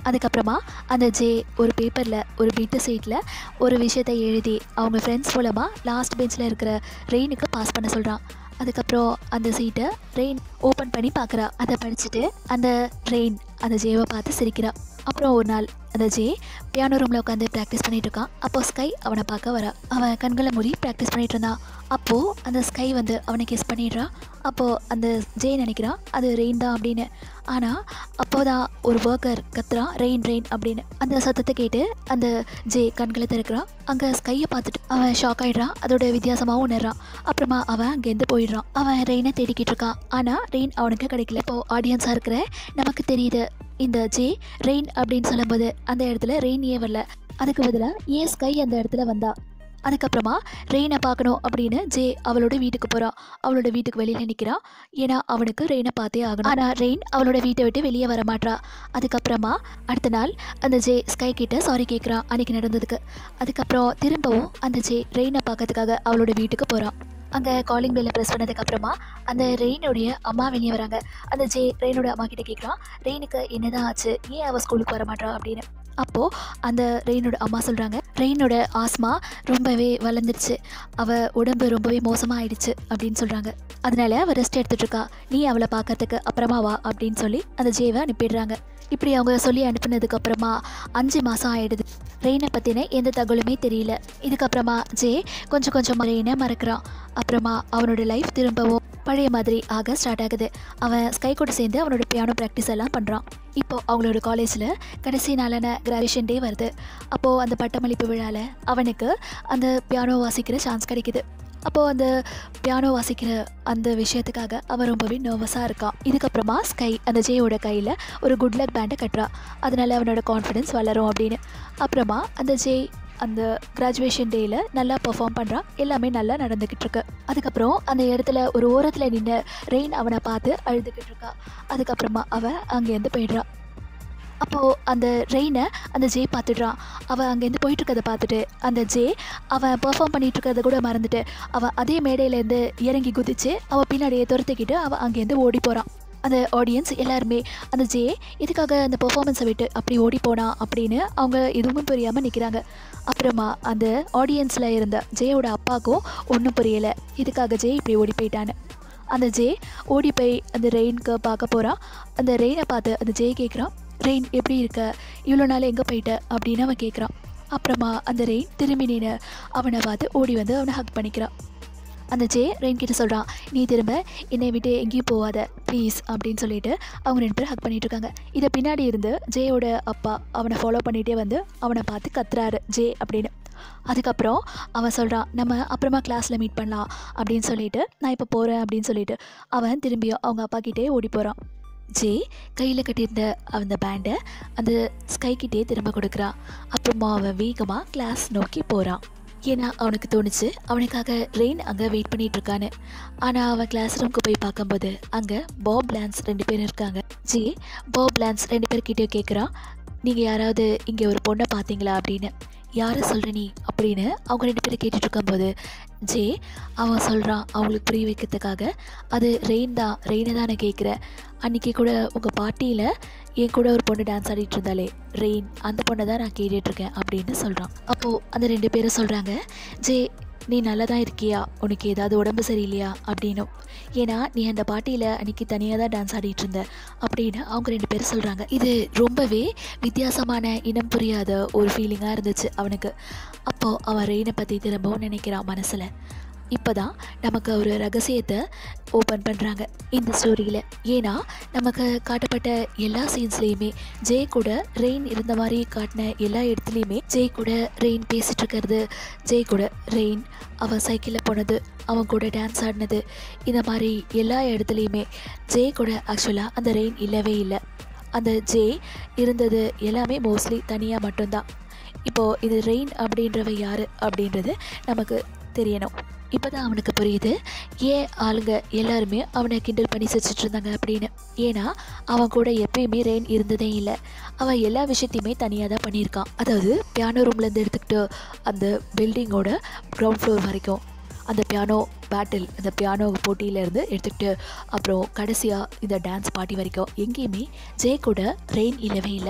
அதுக்கப்புறமா அந்த ஜே ஒரு பேப்பரில் ஒரு பிட்டு சீட்டில் ஒரு விஷயத்தை எழுதி அவங்க ஃப்ரெண்ட்ஸ் மூலமாக லாஸ்ட் பெஞ்சில் இருக்கிற ரெயினுக்கு பாஸ் பண்ண சொல்கிறான் அதுக்கப்புறம் அந்த சீட்டை ரெயின் ஓப்பன் பண்ணி பார்க்குறா அதை படிச்சுட்டு அந்த ரெயின் அந்த ஜேவை பார்த்து சிரிக்கிறா அப்புறம் ஒரு நாள் அந்த ஜே பியானோ ரூமில் உட்காந்து ப்ராக்டிஸ் பண்ணிட்டு இருக்கான் அப்போ ஸ்கை அவனை பார்க்க வரா அவன் கண்களை மூடி ப்ராக்டிஸ் பண்ணிட்டு இருந்தான் அப்போது அந்த ஸ்கை வந்து அவனை கிஸ் பண்ணிடுறான் அப்போது அந்த ஜே நினைக்கிறான் அது ரெயின் தான் அப்படின்னு ஆனால் அப்போதான் ஒரு ஒர்க்கர் கத்துறான் ரெயின் ரெயின் அப்படின்னு அந்த சத்தத்தை கேட்டு அந்த ஜே கண்களை திறக்கிறான் அங்கே ஸ்கையை பார்த்துட்டு அவன் ஷாக் ஆயிடுறான் அதோட வித்தியாசமாகவும் உணர்றான் அப்புறமா அவன் அங்கேருந்து போயிடுறான் அவன் ரெயினை தேடிக்கிட்டு இருக்கான் ஆனால் ரெயின் அவனுக்கு கிடைக்கல இப்போ ஆடியன்ஸாக இருக்கிற நமக்கு தெரியுது இந்த ஜே ரெயின் அப்படின்னு சொல்லும்போது அந்த இடத்துல ரெயின் ஏன் வரல அதுக்கு பதிலாக ஏன் ஸ்கை அந்த இடத்துல வந்தா அதுக்கப்புறமா ரெயினை பார்க்கணும் அப்படின்னு ஜே அவளோட வீட்டுக்கு போகிறான் அவளோட வீட்டுக்கு வெளியில் நிற்கிறான் ஏன்னா அவனுக்கு ரெயினை பார்த்தே ஆகணும் ஆனால் ரெயின் அவளோட வீட்டை விட்டு வெளியே வர மாட்றா அதுக்கப்புறமா அடுத்த நாள் அந்த ஜே ஸ்கை கிட்ட சாரி கேட்குறான் அன்றைக்கி நடந்ததுக்கு அதுக்கப்புறம் திரும்பவும் அந்த ஜே ரெயினை பார்க்கறதுக்காக அவளோட வீட்டுக்கு போகிறான் அங்கே காலிங் பெல்லை ப்ரெஸ் பண்ணதுக்கப்புறமா அந்த ரெயினுடைய அம்மா வெளியே வராங்க அந்த ஜே ரெயினோட அம்மா கிட்ட கேட்குறான் ரெயினுக்கு என்னதான் ஆச்சு ஏன் அவள் ஸ்கூலுக்கு வர மாட்டா அப்படின்னு அப்போது அந்த ரெயினோட அம்மா சொல்கிறாங்க ரெயினோட ஆஸ்மா ரொம்பவே வளர்ந்துருச்சு அவள் உடம்பு ரொம்பவே மோசமாக ஆயிடுச்சு அப்படின்னு சொல்கிறாங்க அதனால அவள் ரெஸ்ட் எடுத்துட்டு இருக்கா நீ அவளை பார்க்கறதுக்கு அப்புறமா வா அப்படின்னு சொல்லி அந்த ஜேவை அனுப்பிடுறாங்க இப்படி அவங்க சொல்லி அனுப்புனதுக்கு அப்புறமா அஞ்சு மாதம் ஆயிடுது ரெயினை பற்றின எந்த தகவலுமே தெரியல இதுக்கப்புறமா ஜே கொஞ்சம் கொஞ்சமாக ரெயினை மறக்கிறான் அப்புறமா அவனோட லைஃப் திரும்பவும் பழைய மாதிரி ஆக ஸ்டார்ட் ஆகுது அவன் ஸ்கை கூட சேர்ந்து அவனோட பியானோ ப்ராக்டிஸ் எல்லாம் பண்ணுறான் இப்போ அவங்களோட காலேஜில் கடைசி நாளான கிராஜுவேஷன் டே வருது அப்போது அந்த பட்டமளிப்பு விழாவில் அவனுக்கு அந்த பியானோ வாசிக்கிற சான்ஸ் கிடைக்குது அப்போது அந்த பியானோ வாசிக்கிற அந்த விஷயத்துக்காக அவன் ரொம்பவே நர்வஸாக இருக்கான் இதுக்கப்புறமா ஸ்கை அந்த ஜேயோட கையில் ஒரு குட் லக் பேண்டை கட்டுறான் அதனால அவனோட கான்ஃபிடென்ஸ் வளரும் அப்படின்னு அப்புறமா அந்த ஜே அந்த கிராஜுவேஷன் டேயில் நல்லா பெர்ஃபார்ம் பண்ணுறான் எல்லாமே நல்லா நடந்துக்கிட்டு இருக்கு அதுக்கப்புறம் அந்த இடத்துல ஒரு ஓரத்தில் நின்று ரெயின் அவனை பார்த்து அழுதுகிட்டு இருக்கா அதுக்கப்புறமா அவன் அங்கேருந்து போயிடுறான் அப்போது அந்த ரெயினை அந்த ஜே பார்த்துடுறான் அவன் அங்கேருந்து போயிட்டு இருக்கதை பார்த்துட்டு அந்த ஜே அவன் பெர்ஃபார்ம் பண்ணிட்டு இருக்கிறத கூட மறந்துட்டு அவன் அதே மேடையிலேருந்து இறங்கி குதிச்சு அவன் பின்னாடியே துரத்துக்கிட்டு அவன் அங்கேருந்து ஓடி போகிறான் அந்த ஆடியன்ஸ் எல்லாருமே அந்த ஜே இதுக்காக அந்த பெர்ஃபார்மன்ஸை விட்டு அப்படி ஓடி போனா அப்படின்னு அவங்க எதுவுமே புரியாமல் நிற்கிறாங்க அப்புறமா அந்த ஆடியன்ஸில் இருந்த ஜேயோட அப்பாவுக்கும் ஒன்றும் புரியலை இதுக்காக ஜே இப்படி ஓடி போயிட்டான்னு அந்த ஜே ஓடி போய் அந்த ரெயினுக்கு பார்க்க போகிறான் அந்த ரெயினை பார்த்து அந்த ஜே கேட்குறான் ரெயின் எப்படி இருக்க இவ்வளோ நாள் எங்கே போயிட்ட அப்படின்னு அவன் கேட்குறான் அப்புறமா அந்த ரெயின் திரும்பி நின்று அவனை பார்த்து ஓடி வந்து அவனை ஹக் பண்ணிக்கிறான் அந்த ஜே ரெயின் கிட்ட சொல்கிறான் நீ திரும்ப என்னை விட்டு எங்கேயும் போகாத ப்ளீஸ் அப்படின்னு சொல்லிட்டு அவங்க ரெண்டு பேரும் ஹக் பண்ணிட்டு இருக்காங்க இதை பின்னாடி இருந்து ஜேயோட அப்பா அவனை ஃபாலோ பண்ணிகிட்டே வந்து அவனை பார்த்து கத்துறாரு ஜே அப்படின்னு அதுக்கப்புறம் அவன் சொல்கிறான் நம்ம அப்புறமா கிளாஸில் மீட் பண்ணலாம் அப்படின்னு சொல்லிட்டு நான் இப்போ போகிறேன் அப்படின்னு சொல்லிட்டு அவன் திரும்பியும் அவங்க அப்பா கிட்டே ஓடி போகிறான் ஜே கையில் கட்டியிருந்த அந்த பேண்டை அந்த ஸ்கைக்கிட்டே திரும்ப கொடுக்குறான் அப்புறமா அவன் வேகமாக கிளாஸ் நோக்கி போகிறான் ஏன்னா அவனுக்கு தோணுச்சு அவனுக்காக ரெயின் அங்கே வெயிட் பண்ணிட்டு இருக்கான்னு ஆனால் அவன் கிளாஸ் ரூம்க்கு போய் பார்க்கும்போது அங்கே பாப் லான்ஸ் ரெண்டு பேரும் இருக்காங்க ஜே பாப் லான்ஸ் ரெண்டு பேர்கிட்டயும் கேட்குறான் நீங்கள் யாராவது இங்கே ஒரு பொண்ணை பார்த்தீங்களா அப்படின்னு யாரை சொல்கிற நீ அப்படின்னு அவங்க ரெண்டு பேரும் கேட்டுட்டு இருக்கும்போது ஜே அவன் சொல்கிறான் அவங்களுக்கு புரிய வைக்கிறதுக்காக அது ரெயின் தான் ரெயினை தான் நான் கேட்குறேன் அன்றைக்கி கூட உங்கள் பார்ட்டியில் என் கூட ஒரு பொண்ணு டான்ஸ் ஆடிட்டு இருந்தாலே ரெயின் அந்த பொண்ணை தான் நான் கேட்டுட்ருக்கேன் அப்படின்னு சொல்கிறான் அப்போது அந்த ரெண்டு பேரும் சொல்கிறாங்க ஜே நீ நல்லா தான் இருக்கியா உனக்கு ஏதாவது உடம்பு சரியில்லையா அப்படின்னும் ஏன்னா நீ அந்த பார்ட்டியில் அன்றைக்கி தனியாக தான் டான்ஸ் ஆடிட்டு இருந்த அப்படின்னு அவங்க ரெண்டு பேரும் சொல்கிறாங்க இது ரொம்பவே வித்தியாசமான இனம் புரியாத ஒரு ஃபீலிங்காக இருந்துச்சு அவனுக்கு அப்போது அவன் ரெயினை பற்றி திரும்பவும் நினைக்கிறான் மனசில் இப்போ தான் நமக்கு ஒரு ரகசியத்தை ஓப்பன் பண்ணுறாங்க இந்த ஸ்டோரியில் ஏன்னா நமக்கு காட்டப்பட்ட எல்லா சீன்ஸ்லேயுமே ஜே கூட ரெயின் இருந்த மாதிரி காட்டின எல்லா இடத்துலையுமே ஜே கூட ரெயின் பேசிகிட்டு இருக்கிறது ஜே கூட ரெயின் அவன் சைக்கிளில் போனது அவன் கூட டான்ஸ் ஆடினது இந்த மாதிரி எல்லா இடத்துலையுமே ஜே கூட ஆக்சுவலாக அந்த ரெயின் இல்லவே இல்லை அந்த ஜே இருந்தது எல்லாமே மோஸ்ட்லி தனியாக மட்டும்தான் இப்போது இது ரெயின் அப்படின்றவ யார் அப்படின்றது நமக்கு தெரியணும் இப்போ தான் அவனுக்கு புரியுது ஏன் ஆளுங்க எல்லாருமே அவனை கிண்டல் பண்ணி சிரிச்சிட்டு இருந்தாங்க அப்படின்னு ஏன்னா அவன் கூட எப்பயுமே ரெயின் இருந்ததே இல்லை அவன் எல்லா விஷயத்தையுமே தனியாக தான் பண்ணியிருக்கான் அதாவது பியானோ ரூம்லேருந்து எடுத்துக்கிட்டு அந்த பில்டிங்கோட கிரவுண்ட் ஃப்ளோர் வரைக்கும் அந்த பியானோ பேட்டில் அந்த பியானோ போட்டியிலேருந்து எடுத்துக்கிட்டு அப்புறம் கடைசியாக இந்த டான்ஸ் பார்ட்டி வரைக்கும் எங்கேயுமே ஜே கூட ரெயின் இல்லவே இல்லை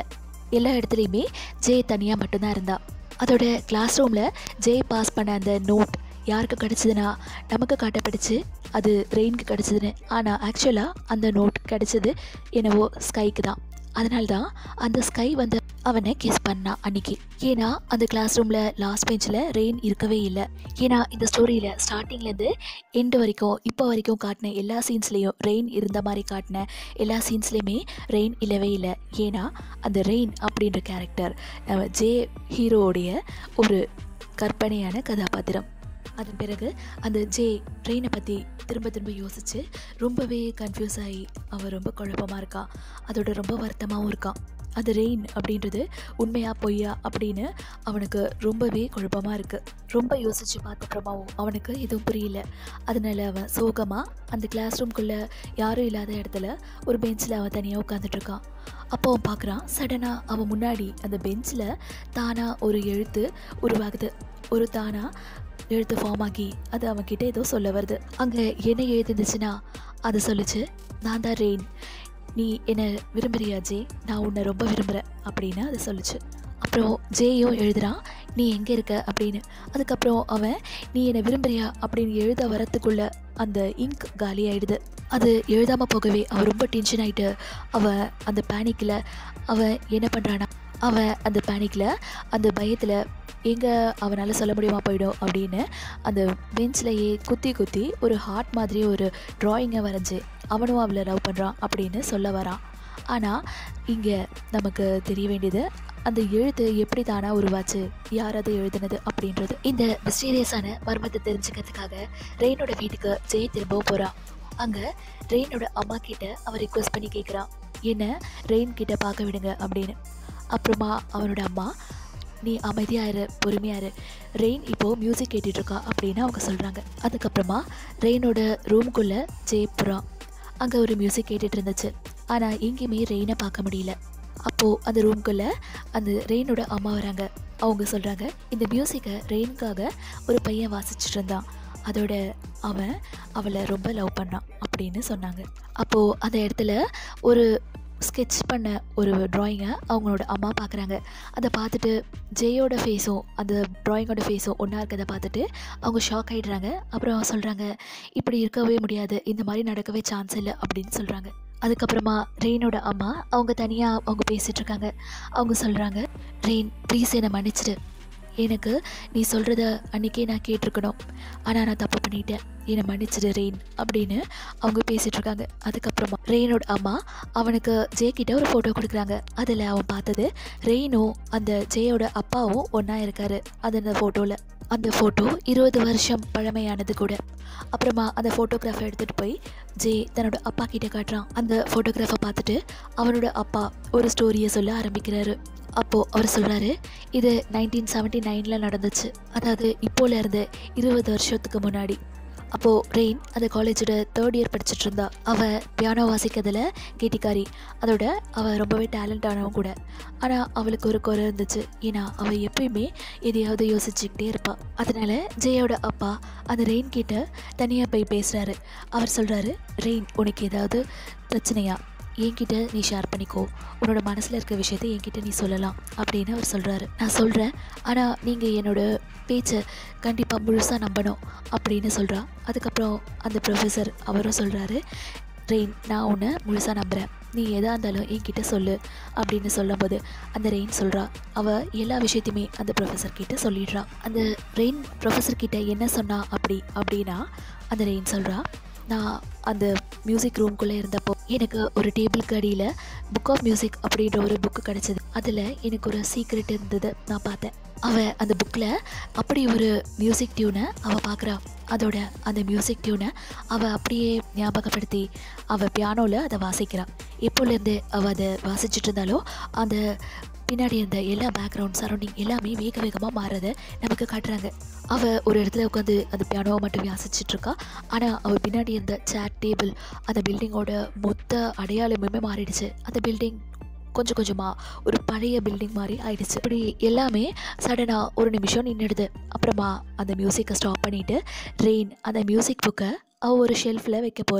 எல்லா இடத்துலையுமே ஜே தனியாக மட்டும்தான் இருந்தா அதோட கிளாஸ் ரூமில் ஜே பாஸ் பண்ண அந்த நோட் யாருக்கு கிடச்சிதுன்னா நமக்கு காட்டப்பட்டுச்சு அது ரெயினுக்கு கிடச்சிதுன்னு ஆனால் ஆக்சுவலாக அந்த நோட் கிடச்சது என்னவோ ஸ்கைக்கு தான் அதனால தான் அந்த ஸ்கை வந்து அவனை கிஸ் பண்ணான் அன்னைக்கு ஏன்னா அந்த கிளாஸ் ரூமில் லாஸ்ட் பெஞ்சில் ரெயின் இருக்கவே இல்லை ஏன்னா இந்த ஸ்டோரியில் ஸ்டார்டிங்லேருந்து எண்டு வரைக்கும் இப்போ வரைக்கும் காட்டின எல்லா சீன்ஸ்லேயும் ரெயின் இருந்த மாதிரி காட்டின எல்லா சீன்ஸ்லேயுமே ரெயின் இல்லவே இல்லை ஏன்னா அந்த ரெயின் அப்படின்ற கேரக்டர் நம்ம ஜே ஹீரோவுடைய ஒரு கற்பனையான கதாபாத்திரம் அதன் பிறகு அந்த ஜே ட்ரெயினை பற்றி திரும்ப திரும்ப யோசித்து ரொம்பவே கன்ஃபியூஸ் ஆகி அவன் ரொம்ப குழப்பமாக இருக்கான் அதோட ரொம்ப வருத்தமாகவும் இருக்கான் அது ரெயின் அப்படின்றது உண்மையா பொய்யா அப்படின்னு அவனுக்கு ரொம்பவே குழப்பமாக இருக்குது ரொம்ப யோசித்து பார்த்தப்புறமாவும் அவனுக்கு எதுவும் புரியல அதனால அவன் சோகமாக அந்த கிளாஸ் ரூம்குள்ளே யாரும் இல்லாத இடத்துல ஒரு பெஞ்சில் அவன் தனியாக உட்காந்துட்டு இருக்கான் அப்போ அவன் பார்க்குறான் சடனாக அவன் முன்னாடி அந்த பெஞ்சில் தானாக ஒரு எழுத்து உருவாகுது ஒரு தானாக எழுத்து ஃபார்ம் ஆகி அது அவன்கிட்ட ஏதோ சொல்ல வருது அங்கே என்ன எழுதிருந்துச்சுன்னா அது சொல்லுச்சு நான் தான் ரெயின் நீ என்னை விரும்புறியா ஜே நான் உன்னை ரொம்ப விரும்புகிறேன் அப்படின்னு அது சொல்லுச்சு அப்புறம் ஜேயும் எழுதுறான் நீ எங்கே இருக்க அப்படின்னு அதுக்கப்புறம் அவன் நீ என்னை விரும்புறியா அப்படின்னு எழுத வரத்துக்குள்ள அந்த இங்க் காலி ஆயிடுது அது எழுதாமல் போகவே அவன் ரொம்ப டென்ஷன் ஆகிட்டு அவன் அந்த பேனிக்கில் அவன் என்ன பண்ணுறான்னா அவன் அந்த பேனிக்கில் அந்த பயத்தில் எங்கே அவனால் சொல்ல முடியுமா போயிடும் அப்படின்னு அந்த பெஞ்ச்லையே குத்தி குத்தி ஒரு ஹார்ட் மாதிரி ஒரு ட்ராயிங்கை வரைஞ்சி அவனும் அவளை லவ் பண்ணுறான் அப்படின்னு சொல்ல வரான் ஆனால் இங்கே நமக்கு தெரிய வேண்டியது அந்த எழுத்து எப்படி தானா உருவாச்சு யார் அதை எழுதுனது அப்படின்றது இந்த மிஸ்டீரியஸான மர்மத்தை தெரிஞ்சுக்கிறதுக்காக ரெயினோட வீட்டுக்கு ஜெய் திரும்பவும் போகிறான் அங்கே ரெயினோட அம்மா கிட்ட அவன் ரிக்வெஸ்ட் பண்ணி கேட்குறான் என்ன ரெயின் கிட்ட பார்க்க விடுங்க அப்படின்னு அப்புறமா அவனோட அம்மா நீ அமைதியாக இரு பொறுமையாக இரு ரெயின் இப்போது மியூசிக் கேட்டுட்ருக்கா அப்படின்னு அவங்க சொல்கிறாங்க அதுக்கப்புறமா ரெயினோட ரூம்குள்ளே ஜெயப்புறான் அங்கே ஒரு மியூசிக் கேட்டுட்டு இருந்துச்சு ஆனால் எங்கேயுமே ரெயினை பார்க்க முடியல அப்போது அந்த ரூம்குள்ளே அந்த ரெயினோட அம்மா வராங்க அவங்க சொல்கிறாங்க இந்த மியூசிக்கை ரெயினுக்காக ஒரு பையன் வாசிச்சுட்டு இருந்தான் அதோட அவன் அவளை ரொம்ப லவ் பண்ணான் அப்படின்னு சொன்னாங்க அப்போது அந்த இடத்துல ஒரு ஸ்கெட்ச் பண்ண ஒரு ட்ராயிங்கை அவங்களோட அம்மா பார்க்குறாங்க அதை பார்த்துட்டு ஜெயோட ஃபேஸும் அந்த ட்ராயிங்கோட ஃபேஸும் ஒன்றா இருக்கிறத பார்த்துட்டு அவங்க ஷாக் ஆகிடுறாங்க அப்புறம் சொல்கிறாங்க இப்படி இருக்கவே முடியாது இந்த மாதிரி நடக்கவே சான்ஸ் இல்லை அப்படின்னு சொல்கிறாங்க அதுக்கப்புறமா ரெயினோட அம்மா அவங்க தனியாக அவங்க பேசிகிட்டு இருக்காங்க அவங்க சொல்கிறாங்க ரெயின் ப்ளீஸ் என்னை மன்னிச்சிடு எனக்கு நீ சொல்கிறத அன்றைக்கே நான் கேட்டிருக்கணும் ஆனால் நான் தப்பு பண்ணிட்டேன் என்னை மன்னிச்சிடு ரெயின் அப்படின்னு அவங்க பேசிகிட்டு இருக்காங்க அதுக்கப்புறமா ரெயினோட அம்மா அவனுக்கு ஜே கிட்ட ஒரு ஃபோட்டோ கொடுக்குறாங்க அதில் அவன் பார்த்தது ரெயினும் அந்த ஜேயோட அப்பாவும் ஒன்றா இருக்காரு அது அந்த ஃபோட்டோவில் அந்த ஃபோட்டோ இருபது வருஷம் பழமையானது கூட அப்புறமா அந்த ஃபோட்டோகிராஃபை எடுத்துகிட்டு போய் ஜே தன்னோட அப்பா கிட்ட காட்டுறான் அந்த ஃபோட்டோகிராஃபை பார்த்துட்டு அவனோட அப்பா ஒரு ஸ்டோரியை சொல்ல ஆரம்பிக்கிறாரு அப்போது அவர் சொல்கிறாரு இது நைன்டீன் செவன்ட்டி நைனில் நடந்துச்சு அதாவது இப்போலேருந்து இருபது வருஷத்துக்கு முன்னாடி அப்போது ரெயின் அந்த காலேஜோட தேர்ட் இயர் படிச்சுட்டு இருந்தா அவள் பியானோ வாசிக்கிறதுல கெட்டிக்காரி அதோட அவள் ரொம்பவே டேலண்டானவன் கூட ஆனால் அவளுக்கு ஒரு குறை இருந்துச்சு ஏன்னா அவள் எப்பயுமே எதையாவது யோசிச்சுக்கிட்டே இருப்பாள் அதனால ஜெயோட அப்பா அந்த ரெயின் கிட்ட தனியாக போய் பேசுகிறாரு அவர் சொல்கிறாரு ரெயின் உனக்கு ஏதாவது பிரச்சனையா என்கிட்ட நீ ஷேர் பண்ணிக்கோ உன்னோட மனசில் இருக்க விஷயத்தை என்கிட்ட நீ சொல்லலாம் அப்படின்னு அவர் சொல்கிறாரு நான் சொல்கிறேன் ஆனால் நீங்கள் என்னோட பேச்சை கண்டிப்பாக முழுசாக நம்பணும் அப்படின்னு சொல்கிறா அதுக்கப்புறம் அந்த ப்ரொஃபஸர் அவரும் சொல்கிறாரு ரெயின் நான் உன்னை முழுசாக நம்புகிறேன் நீ எதாக இருந்தாலும் என்கிட்ட சொல்லு அப்படின்னு சொல்லும்போது அந்த ரெயின் சொல்கிறா அவள் எல்லா விஷயத்தையுமே அந்த ப்ரொஃபஸர் கிட்ட சொல்லிடுறா அந்த ரெயின் ப்ரொஃபஸர் கிட்ட என்ன சொன்னா அப்படி அப்படின்னா அந்த ரெயின் சொல்கிறா நான் அந்த மியூசிக் ரூம்குள்ளே இருந்தப்போ எனக்கு ஒரு டேபிளுக்கு அடியில் புக் ஆஃப் மியூசிக் அப்படின்ற ஒரு புக்கு கிடச்சிது அதில் எனக்கு ஒரு சீக்ரெட் இருந்தது நான் பார்த்தேன் அவள் அந்த புக்கில் அப்படி ஒரு மியூசிக் டியூனை அவள் பார்க்குறா அதோட அந்த மியூசிக் டியூனை அவள் அப்படியே ஞாபகப்படுத்தி அவள் பியானோவில் அதை வாசிக்கிறாள் எப்போலேருந்து அவள் அதை வாசிச்சுட்டு இருந்தாலோ அந்த பின்னாடி இருந்த எல்லா பேக்ரவுண்ட் சரௌண்டிங் எல்லாமே வேக வேகமாக மாறதை நமக்கு காட்டுறாங்க அவள் ஒரு இடத்துல உட்காந்து அந்த பியானோவை மட்டும் வாசிச்சுட்டு இருக்கா ஆனால் அவள் பின்னாடி இருந்த சேர் டேபிள் அந்த பில்டிங்கோட மொத்த அடையாளமுமே மாறிடுச்சு அந்த பில்டிங் கொஞ்சம் கொஞ்சமாக ஒரு பழைய பில்டிங் மாதிரி ஆயிடுச்சு இப்படி எல்லாமே சடனாக ஒரு நிமிஷம் நின்றுடுது அப்புறமா அந்த மியூசிக்கை ஸ்டாப் பண்ணிவிட்டு ரெயின் அந்த மியூசிக் புக்கை அவள் ஒரு ஷெல்ஃபில் வைக்க போகிறா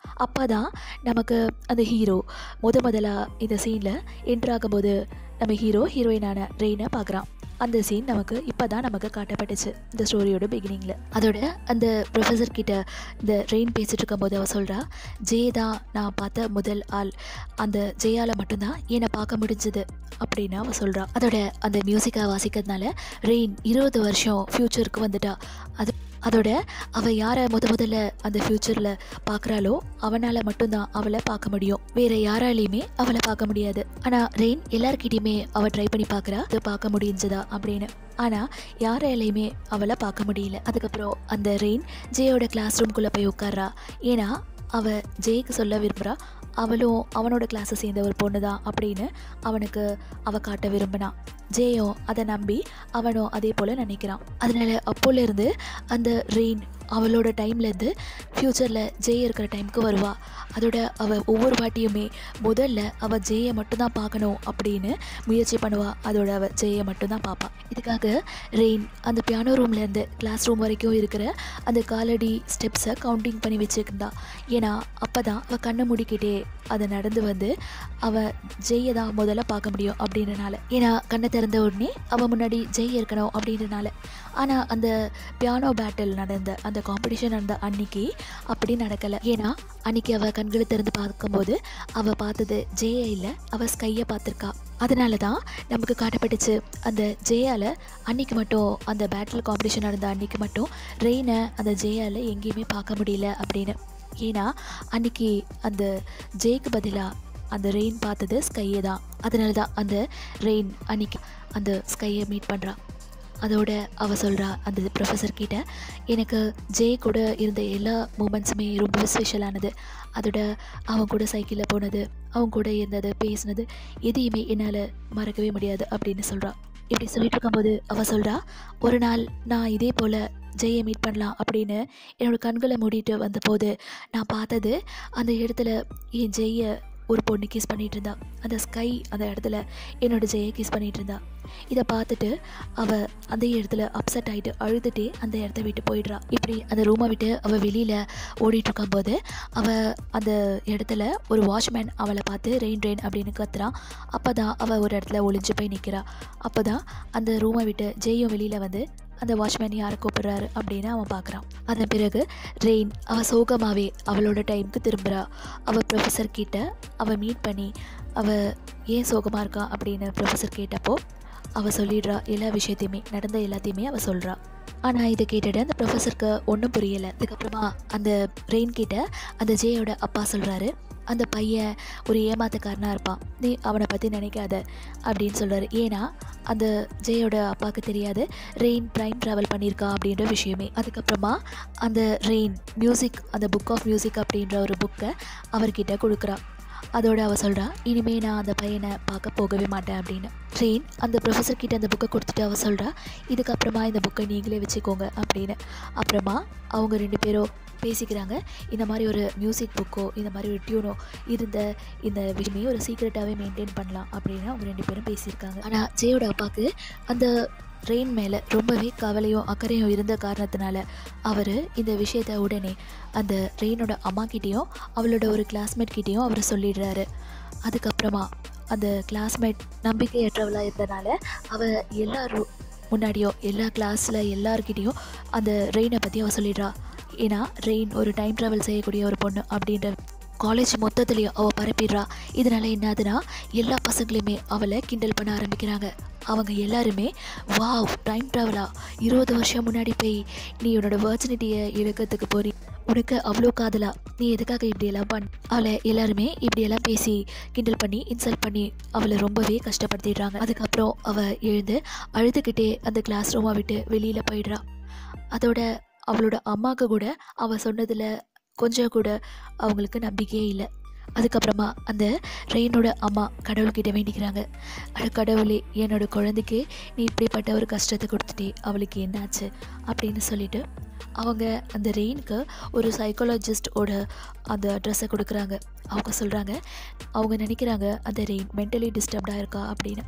அப்போ தான் நமக்கு அந்த ஹீரோ முத முதலாக இந்த சீனில் என்ட்ரு ஆகும்போது நம்ம ஹீரோ ஹீரோயினான ரெயினை பார்க்குறான் அந்த சீன் நமக்கு இப்போ தான் நமக்கு காட்டப்பட்டுச்சு இந்த ஸ்டோரியோட பிகினிங்கில் அதோட அந்த ப்ரொஃபஸர் கிட்ட இந்த ரெயின் பேசிகிட்டு இருக்கும்போது அவள் சொல்கிறா ஜே தான் நான் பார்த்த முதல் ஆள் அந்த ஜெயால் மட்டும்தான் என்னை பார்க்க முடிஞ்சது அப்படின்னு அவள் சொல்கிறா அதோட அந்த மியூசிக்கை வாசிக்கிறதுனால ரெயின் இருபது வருஷம் ஃப்யூச்சருக்கு வந்துட்டா அது அதோட அவள் யாரை முத முதல்ல அந்த ஃப்யூச்சரில் பார்க்குறாளோ அவனால் மட்டும்தான் அவளை பார்க்க முடியும் வேற யாராலையுமே அவளை பார்க்க முடியாது ஆனால் ரெயின் எல்லார்கிட்டயுமே அவள் ட்ரை பண்ணி பார்க்குறா அது பார்க்க முடிஞ்சதா அப்படின்னு ஆனால் யாராலையுமே அவளை பார்க்க முடியல அதுக்கப்புறம் அந்த ரெயின் ஜேயோட கிளாஸ் ரூம்குள்ளே போய் உட்கார்றா ஏன்னா அவள் ஜேக்கு சொல்ல விரும்புகிறா அவளும் அவனோட கிளாஸை சேர்ந்த ஒரு பொண்ணு தான் அப்படின்னு அவனுக்கு அவ காட்ட விரும்பினான் ஜேயும் அதை நம்பி அவனும் அதே போல் நினைக்கிறான் அதனால அப்போலேருந்து அந்த ரெயின் அவளோட டைம்லேருந்து ஃப்யூச்சரில் ஜே இருக்கிற டைமுக்கு வருவா அதோட அவள் ஒவ்வொரு வாட்டியுமே முதல்ல அவள் ஜேயை மட்டும்தான் பார்க்கணும் அப்படின்னு முயற்சி பண்ணுவா அதோட அவள் ஜேயை மட்டும்தான் பார்ப்பான் இதுக்காக ரெயின் அந்த பியானோ ரூம்லேருந்து கிளாஸ் ரூம் வரைக்கும் இருக்கிற அந்த காலடி ஸ்டெப்ஸை கவுண்டிங் பண்ணி வச்சுருந்தா ஏன்னா அப்போ தான் அவள் கண்ணை மூடிக்கிட்டே அதை நடந்து வந்து அவள் ஜெய்யை தான் முதல்ல பார்க்க முடியும் அப்படின்றனால ஏன்னா கண்ணை திறந்த உடனே அவள் முன்னாடி ஜெய் இருக்கணும் அப்படின்றனால ஆனால் அந்த பியானோ பேட்டில் நடந்த அந்த காம்படிஷன் நடந்த அன்னைக்கு அப்படி நடக்கலை ஏன்னா அன்னைக்கு அவள் கண்களை திறந்து பார்க்கும்போது அவள் பார்த்தது ஜெயை இல்லை அவள் ஸ்கையை பார்த்துருக்கா அதனால தான் நமக்கு காட்டப்பட்டுச்சு அந்த ஜெயால் அன்னைக்கு மட்டும் அந்த பேட்டில் காம்படிஷன் நடந்த அன்னைக்கு மட்டும் ரெயினை அந்த ஜெயால் எங்கேயுமே பார்க்க முடியல அப்படின்னு ஏன்னா அன்னைக்கு அந்த ஜேக்கு பதிலாக அந்த ரெயின் பார்த்தது ஸ்கையை தான் அதனால தான் அந்த ரெயின் அன்னைக்கு அந்த ஸ்கையை மீட் பண்ணுறா அதோட அவ சொல்கிறா அந்த ப்ரொஃபஸர் கிட்ட எனக்கு ஜே கூட இருந்த எல்லா மூமெண்ட்ஸுமே ரொம்ப ஸ்பெஷலானது அதோட அவன் கூட சைக்கிளில் போனது அவன் கூட இருந்தது பேசினது எதையுமே என்னால் மறக்கவே முடியாது அப்படின்னு சொல்கிறா இப்படி சொல்லிட்டு இருக்கும்போது அவள் சொல்கிறா ஒரு நாள் நான் இதே போல் ஜெயை மீட் பண்ணலாம் அப்படின்னு என்னோட கண்களை மூடிட்டு வந்தபோது நான் பார்த்தது அந்த இடத்துல என் ஜெய்யை ஒரு பொண்ணு கிஸ் பண்ணிட்டு இருந்தா அந்த ஸ்கை அந்த இடத்துல என்னோட ஜெயை கிஸ் பண்ணிட்டு இருந்தா இதை பார்த்துட்டு அவள் அந்த இடத்துல அப்செட் ஆகிட்டு அழுதுட்டே அந்த இடத்த விட்டு போயிடுறா இப்படி அந்த ரூமை விட்டு அவள் வெளியில் ஓடிட்டு இருக்கும்போது அவள் அந்த இடத்துல ஒரு வாட்ச்மேன் அவளை பார்த்து ரெயின் ரெயின் அப்படின்னு கத்துறான் அப்போ தான் அவள் ஒரு இடத்துல ஒளிஞ்சு போய் நிற்கிறா அப்போ தான் அந்த ரூமை விட்டு ஜெயும் வெளியில் வந்து அந்த வாட்ச்மேன் யாரை கூப்பிடுறாரு அப்படின்னு அவன் பார்க்குறான் அதன் பிறகு ரெயின் அவள் சோகமாகவே அவளோட டைமுக்கு திரும்புகிறா அவள் ப்ரொஃபஸர் கிட்ட அவள் மீட் பண்ணி அவள் ஏன் சோகமாக இருக்கா அப்படின்னு ப்ரொஃபஸர் கேட்டப்போ அவள் சொல்லிடுறா எல்லா விஷயத்தையுமே நடந்த எல்லாத்தையுமே அவள் சொல்கிறா ஆனால் இதை கேட்டுட்டு அந்த ப்ரொஃபஸருக்கு ஒன்றும் புரியலை அதுக்கப்புறமா அந்த ரெயின் கிட்ட அந்த ஜேயோட அப்பா சொல்கிறாரு அந்த பையன் ஒரு ஏமாத்தக்காரனாக இருப்பான் நீ அவனை பற்றி நினைக்காத அப்படின்னு சொல்கிறாரு ஏன்னா அந்த ஜெயோட அப்பாவுக்கு தெரியாது ரெயின் டைம் ட்ராவல் பண்ணியிருக்கா அப்படின்ற விஷயமே அதுக்கப்புறமா அந்த ரெயின் மியூசிக் அந்த புக் ஆஃப் மியூசிக் அப்படின்ற ஒரு புக்கை அவர்கிட்ட கொடுக்குறா அதோட அவ சொல்கிறா இனிமே நான் அந்த பையனை பார்க்க போகவே மாட்டேன் அப்படின்னு ரெயின் அந்த ப்ரொஃபஸர் கிட்ட அந்த புக்கை கொடுத்துட்டு அவ சொல்கிறா இதுக்கப்புறமா இந்த புக்கை நீங்களே வச்சுக்கோங்க அப்படின்னு அப்புறமா அவங்க ரெண்டு பேரும் பேசிக்கிறாங்க இந்த மாதிரி ஒரு மியூசிக் புக்கோ இந்த மாதிரி ஒரு டியூனோ இருந்த இந்த விஷயமே ஒரு சீக்ரெட்டாகவே மெயின்டைன் பண்ணலாம் அப்படின்னு அவங்க ரெண்டு பேரும் பேசியிருக்காங்க ஆனால் ஜெயோட அப்பாவுக்கு அந்த ரெயின் மேலே ரொம்பவே கவலையும் அக்கறையும் இருந்த காரணத்தினால அவர் இந்த விஷயத்த உடனே அந்த ரெயினோட அம்மா கிட்டேயும் அவளோட ஒரு கிளாஸ்மேட் கிட்டேயும் அவர் சொல்லிடுறாரு அதுக்கப்புறமா அந்த கிளாஸ்மேட் நம்பிக்கையற்றவளாக இருந்தனால அவள் எல்லாரும் முன்னாடியும் எல்லா கிளாஸில் எல்லார்கிட்டேயும் அந்த ரெயினை பற்றி அவள் சொல்லிடுறா ஏன்னா ரெயின் ஒரு டைம் ட்ராவல் செய்யக்கூடிய ஒரு பொண்ணு அப்படின்ற காலேஜ் மொத்தத்துலேயும் அவள் பரப்பிடுறா இதனால என்னதுன்னா எல்லா பசங்களையுமே அவளை கிண்டல் பண்ண ஆரம்பிக்கிறாங்க அவங்க எல்லாருமே வாவ் டைம் ட்ராவலா இருபது வருஷம் முன்னாடி போய் நீ உன்னோட வர்ஜினிட்டியை இழக்கிறதுக்கு போறி உனக்கு அவ்வளோ காதலா நீ எதுக்காக இப்படியெல்லாம் பண் அவளை எல்லாருமே இப்படியெல்லாம் பேசி கிண்டல் பண்ணி இன்சல்ட் பண்ணி அவளை ரொம்பவே கஷ்டப்படுத்திடுறாங்க அதுக்கப்புறம் அவள் எழுந்து அழுதுகிட்டே அந்த கிளாஸ் ரூமை விட்டு வெளியில் போயிடுறா அதோட அவளோட அம்மாவுக்கு கூட அவள் சொன்னதில் கொஞ்சம் கூட அவங்களுக்கு நம்பிக்கையே இல்லை அதுக்கப்புறமா அந்த ரெயினோட அம்மா கடவுள்கிட்ட வேண்டிக்கிறாங்க அட கடவுளே என்னோட குழந்தைக்கு நீ இப்படிப்பட்ட ஒரு கஷ்டத்தை கொடுத்துட்டே அவளுக்கு என்னாச்சு அப்படின்னு சொல்லிட்டு அவங்க அந்த ரெயினுக்கு ஒரு சைக்காலஜிஸ்டோட அந்த அட்ரஸை கொடுக்குறாங்க அவங்க சொல்கிறாங்க அவங்க நினைக்கிறாங்க அந்த ரெயின் மென்டலி டிஸ்டர்ப்டாக இருக்கா அப்படின்னு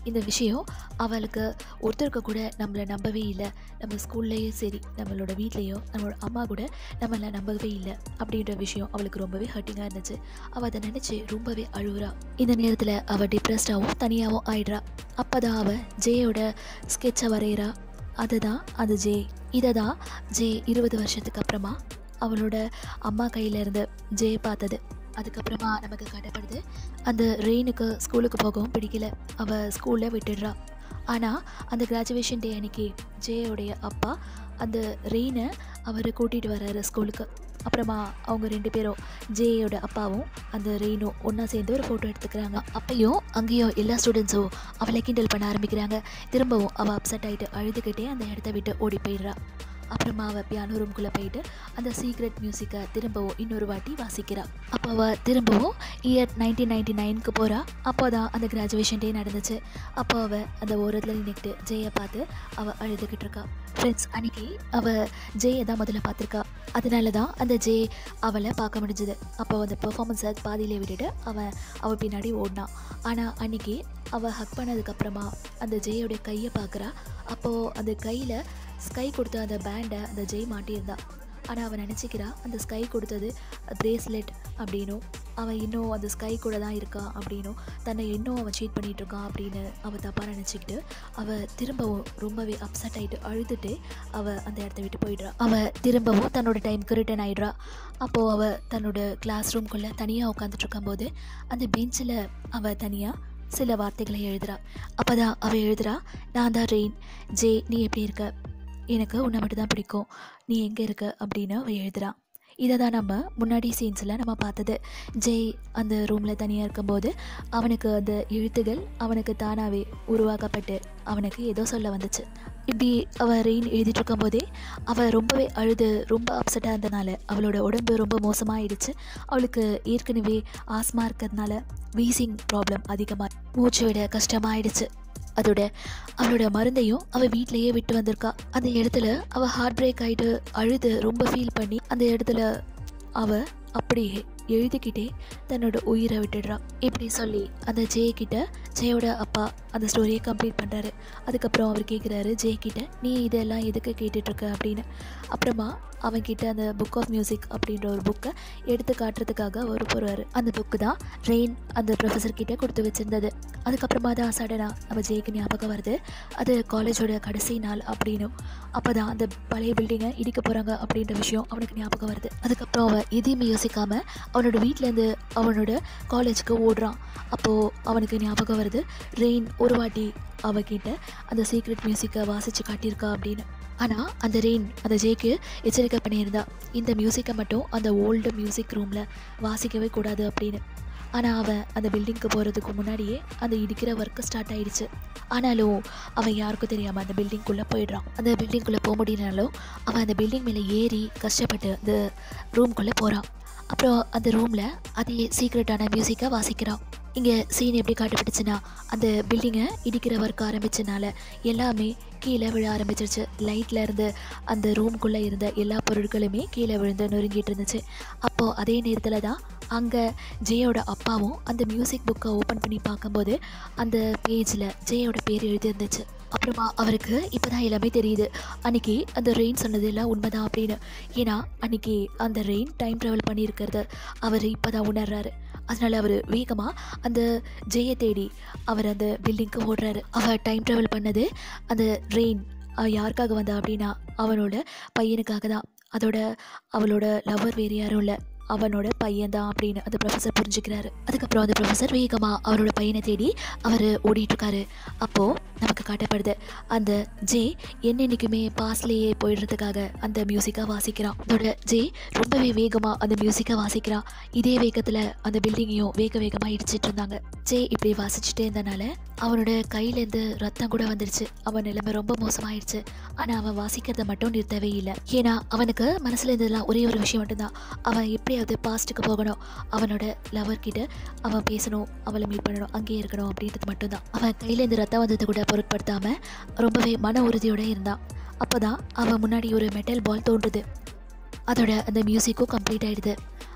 இந்த விஷயம் அவளுக்கு ஒருத்தருக்கு கூட நம்மளை நம்பவே இல்லை நம்ம ஸ்கூல்லையும் சரி நம்மளோட வீட்லேயோ நம்மளோட அம்மா கூட நம்மளை நம்பவே இல்லை அப்படின்ற விஷயம் அவளுக்கு ரொம்பவே ஹர்ட்டிங்காக இருந்துச்சு அவள் அதை நினச்சி ரொம்பவே அழுகுறா இந்த நேரத்தில் அவள் டிப்ரெஸ்டாகவும் தனியாகவும் ஆயிடுறா அப்போ தான் அவள் ஜேயோட ஸ்கெட்சை வரைகிறா அதுதான் அது ஜே இதை தான் ஜே இருபது வருஷத்துக்கு அப்புறமா அவளோட அம்மா கையில இருந்து ஜே பார்த்தது அதுக்கப்புறமா நமக்கு காட்டப்படுது அந்த ரெயினுக்கு ஸ்கூலுக்கு போகவும் பிடிக்கல அவள் ஸ்கூலில் விட்டுடுறா ஆனால் அந்த கிராஜுவேஷன் டே அன்னைக்கு ஜேயோடைய அப்பா அந்த ரெயினை அவர் கூட்டிகிட்டு வர்றாரு ஸ்கூலுக்கு அப்புறமா அவங்க ரெண்டு பேரும் ஜேயோட அப்பாவும் அந்த ரெயினும் ஒன்றா சேர்ந்து ஒரு ஃபோட்டோ எடுத்துக்கிறாங்க அப்பையும் அங்கேயும் எல்லா ஸ்டூடெண்ட்ஸும் அவளை கிண்டல் பண்ண ஆரம்பிக்கிறாங்க திரும்பவும் அவள் அப்செட் ஆகிட்டு அழுதுகிட்டே அந்த இடத்த விட்டு ஓடி போயிடுறா அப்புறமா அவள் பியானோ ரூம்குள்ளே போயிட்டு அந்த சீக்ரெட் மியூசிக்கை திரும்பவும் இன்னொரு வாட்டி வாசிக்கிறா அப்போ அவள் திரும்பவும் இயர் நைன்டீன் நைன்டி நைனுக்கு போகிறா அப்போ தான் அந்த கிராஜுவேஷன் டே நடந்துச்சு அப்போ அவள் அந்த ஓரத்தில் நின்றுட்டு ஜெயை பார்த்து அவள் அழுதுகிட்டு இருக்கா ஃப்ரெண்ட்ஸ் அன்னைக்கு அவள் ஜெயை தான் முதல்ல பார்த்துருக்கா அதனால தான் அந்த ஜே அவளை பார்க்க முடிஞ்சுது அப்போ அந்த பெர்ஃபார்மன்ஸை பாதியிலே விட்டுட்டு அவன் அவள் பின்னாடி ஓடினான் ஆனால் அன்னைக்கு அவள் ஹக் பண்ணதுக்கப்புறமா அந்த ஜெயோடைய கையை பார்க்குறா அப்போது அந்த கையில் ஸ்கை கொடுத்த அந்த பேண்டை அந்த ஜெய் மாட்டியிருந்தா ஆனால் அவன் நினச்சிக்கிறா அந்த ஸ்கை கொடுத்தது பிரேஸ்லெட் அப்படின்னும் அவன் இன்னும் அந்த ஸ்கை கூட தான் இருக்கான் அப்படின்னும் தன்னை இன்னும் அவன் சீட் பண்ணிட்டு இருக்கான் அப்படின்னு அவள் தப்பாக நினச்சிக்கிட்டு அவள் திரும்பவும் ரொம்பவே அப்செட் ஆகிட்டு அழுதுட்டு அவள் அந்த இடத்த விட்டு போயிடுறா அவள் திரும்பவும் தன்னோட டைமுக்கு ரிட்டர்ன் ஆயிடுறா அப்போது அவள் தன்னோட கிளாஸ் ரூம்குள்ளே தனியாக உட்காந்துட்டு இருக்கும்போது அந்த பெஞ்சில் அவள் தனியாக சில வார்த்தைகளை எழுதுறா அப்போ தான் அவள் எழுதுறா நான் தான் ரெயின் ஜே நீ எப்படி இருக்க எனக்கு உன்னை மட்டும் தான் பிடிக்கும் நீ எங்கே இருக்க அப்படின்னு அவள் எழுதுறான் இதை தான் நம்ம முன்னாடி சீன்ஸில் நம்ம பார்த்தது ஜெய் அந்த ரூமில் தனியாக இருக்கும்போது அவனுக்கு அந்த எழுத்துகள் அவனுக்கு தானாகவே உருவாக்கப்பட்டு அவனுக்கு ஏதோ சொல்ல வந்துச்சு இப்படி அவள் ரெயின் எழுதிட்டு இருக்கும்போதே அவள் ரொம்பவே அழுது ரொம்ப அப்செட்டாக இருந்தனால அவளோட உடம்பு ரொம்ப மோசமாகிடுச்சு அவளுக்கு ஏற்கனவே ஆஸ்மா இருக்கிறதுனால வீசிங் ப்ராப்ளம் அதிகமாக மூச்சு விட கஷ்டமாயிடுச்சு அதோட அவளோட மருந்தையும் அவள் வீட்டிலேயே விட்டு வந்திருக்கா அந்த இடத்துல அவள் ஹார்ட் பிரேக் ஆகிட்டு அழுது ரொம்ப ஃபீல் பண்ணி அந்த இடத்துல அவள் அப்படியே எழுதிக்கிட்டே தன்னோட உயிரை விட்டுடுறான் இப்படி சொல்லி அந்த ஜெய கிட்ட ஜெயோட அப்பா அந்த ஸ்டோரியை கம்ப்ளீட் பண்ணுறாரு அதுக்கப்புறம் அவர் கேட்குறாரு ஜெய் கிட்ட நீ இதெல்லாம் எதுக்கு கேட்டுட்ருக்க அப்படின்னு அப்புறமா அவன்கிட்ட அந்த புக் ஆஃப் மியூசிக் அப்படின்ற ஒரு புக்கை எடுத்து காட்டுறதுக்காக அவர் போகிறாரு அந்த புக்கு தான் ரெயின் அந்த ப்ரொஃபஸர் கிட்ட கொடுத்து வச்சிருந்தது அதுக்கப்புறமா தான் சடனாக நம்ம ஜெய்க்கு ஞாபகம் வருது அது காலேஜோட கடைசி நாள் அப்படின்னும் அப்போ தான் அந்த பழைய பில்டிங்கை இடிக்க போகிறாங்க அப்படின்ற விஷயம் அவனுக்கு ஞாபகம் வருது அதுக்கப்புறம் அவன் எதையுமே யோசிக்காம அவனோட வீட்டிலேருந்து அவனோட காலேஜுக்கு ஓடுறான் அப்போது அவனுக்கு ஞாபகம் வருது ரெயின் ஒரு வாட்டி அவகிட்ட அந்த சீக்ரெட் மியூசிக்கை வாசித்து காட்டியிருக்கா அப்படின்னு ஆனால் அந்த ரெயின் அந்த ஜேக்கு எச்சரிக்கை பண்ணியிருந்தா இந்த மியூசிக்கை மட்டும் அந்த ஓல்டு மியூசிக் ரூமில் வாசிக்கவே கூடாது அப்படின்னு ஆனால் அவன் அந்த பில்டிங்க்கு போகிறதுக்கு முன்னாடியே அந்த இடிக்கிற ஒர்க்கு ஸ்டார்ட் ஆயிடுச்சு ஆனாலும் அவன் யாருக்கும் தெரியாமல் அந்த பில்டிங்குள்ளே போயிடுறான் அந்த பில்டிங்குள்ளே போக முடியலனாலும் அவன் அந்த பில்டிங் மேலே ஏறி கஷ்டப்பட்டு அந்த ரூம்குள்ளே போகிறான் அப்புறம் அந்த ரூமில் அதே சீக்ரெட்டான மியூசிக்கை வாசிக்கிறான் இங்கே சீன் எப்படி காட்டப்பட்டுச்சுன்னா அந்த பில்டிங்கை இடிக்கிற ஒர்க் ஆரம்பிச்சனால எல்லாமே கீழே விழ ஆரம்பிச்சிருச்சு லைட்டில் இருந்து அந்த ரூம்குள்ளே இருந்த எல்லா பொருட்களுமே கீழே விழுந்து நொறுங்கிட்டு இருந்துச்சு அப்போது அதே நேரத்தில் தான் அங்கே ஜெயோட அப்பாவும் அந்த மியூசிக் புக்கை ஓப்பன் பண்ணி பார்க்கும்போது அந்த பேஜில் ஜெயோட பேர் எழுதியிருந்துச்சு அப்புறமா அவருக்கு இப்போ தான் எல்லாமே தெரியுது அன்னைக்கு அந்த ரெயின் சொன்னது எல்லாம் உண்மைதான் அப்படின்னு ஏன்னா அன்னைக்கு அந்த ரெயின் டைம் ட்ராவல் பண்ணியிருக்கிறது அவர் இப்போ தான் உணர்றாரு அதனால அவர் வேகமாக அந்த ஜெயை தேடி அவர் அந்த பில்டிங்க்கு ஓடுறாரு அவர் டைம் ட்ராவல் பண்ணது அந்த ரெயின் யாருக்காக வந்தா அப்படின்னா அவனோட பையனுக்காக தான் அதோட அவளோட லவ்வர் வேறு யாரும் இல்லை அவனோட பையன்தான் அப்படின்னு அந்த ப்ரொஃபஸர் புரிஞ்சுக்கிறாரு அதுக்கப்புறம் அந்த ப்ரொஃபஸர் வேகமாக அவரோட பையனை தேடி அவர் ஓடிட்டுருக்காரு அப்போது நமக்கு காட்டப்படுது அந்த ஜே என்னென்னைக்குமே பாஸ்லேயே போயிடுறதுக்காக அந்த மியூசிக்கை வாசிக்கிறான் அதோட ஜே ரொம்பவே வேகமாக அந்த மியூசிக்கை வாசிக்கிறான் இதே வேகத்தில் அந்த பில்டிங்கையும் வேக வேகமாக இடிச்சிட்டு இருந்தாங்க ஜே இப்படி வாசிச்சுட்டே இருந்தனால அவனோட கையிலேருந்து ரத்தம் கூட வந்துடுச்சு அவன் நிலைமை ரொம்ப மோசமாயிடுச்சு ஆனால் அவன் வாசிக்கிறத மட்டும் நிறுத்தவே இல்லை ஏன்னா அவனுக்கு மனசில் இருந்ததெல்லாம் ஒரே ஒரு விஷயம் மட்டும்தான் அவன் எப்படியாவது பாஸ்ட்டுக்கு போகணும் அவனோட லவர் கிட்ட அவன் பேசணும் அவளை மீட் பண்ணணும் அங்கேயே இருக்கணும் அப்படின்றது மட்டும்தான் அவன் கையிலேருந்து ரத்தம் வந்ததை கூட பொருட்படுத்தாமல் ரொம்பவே மன உறுதியோடு இருந்தான் அப்போ தான் அவன் முன்னாடி ஒரு மெட்டல் பால் தோன்றுது அதோட அந்த மியூசிக்கும் கம்ப்ளீட் ஆயிடுது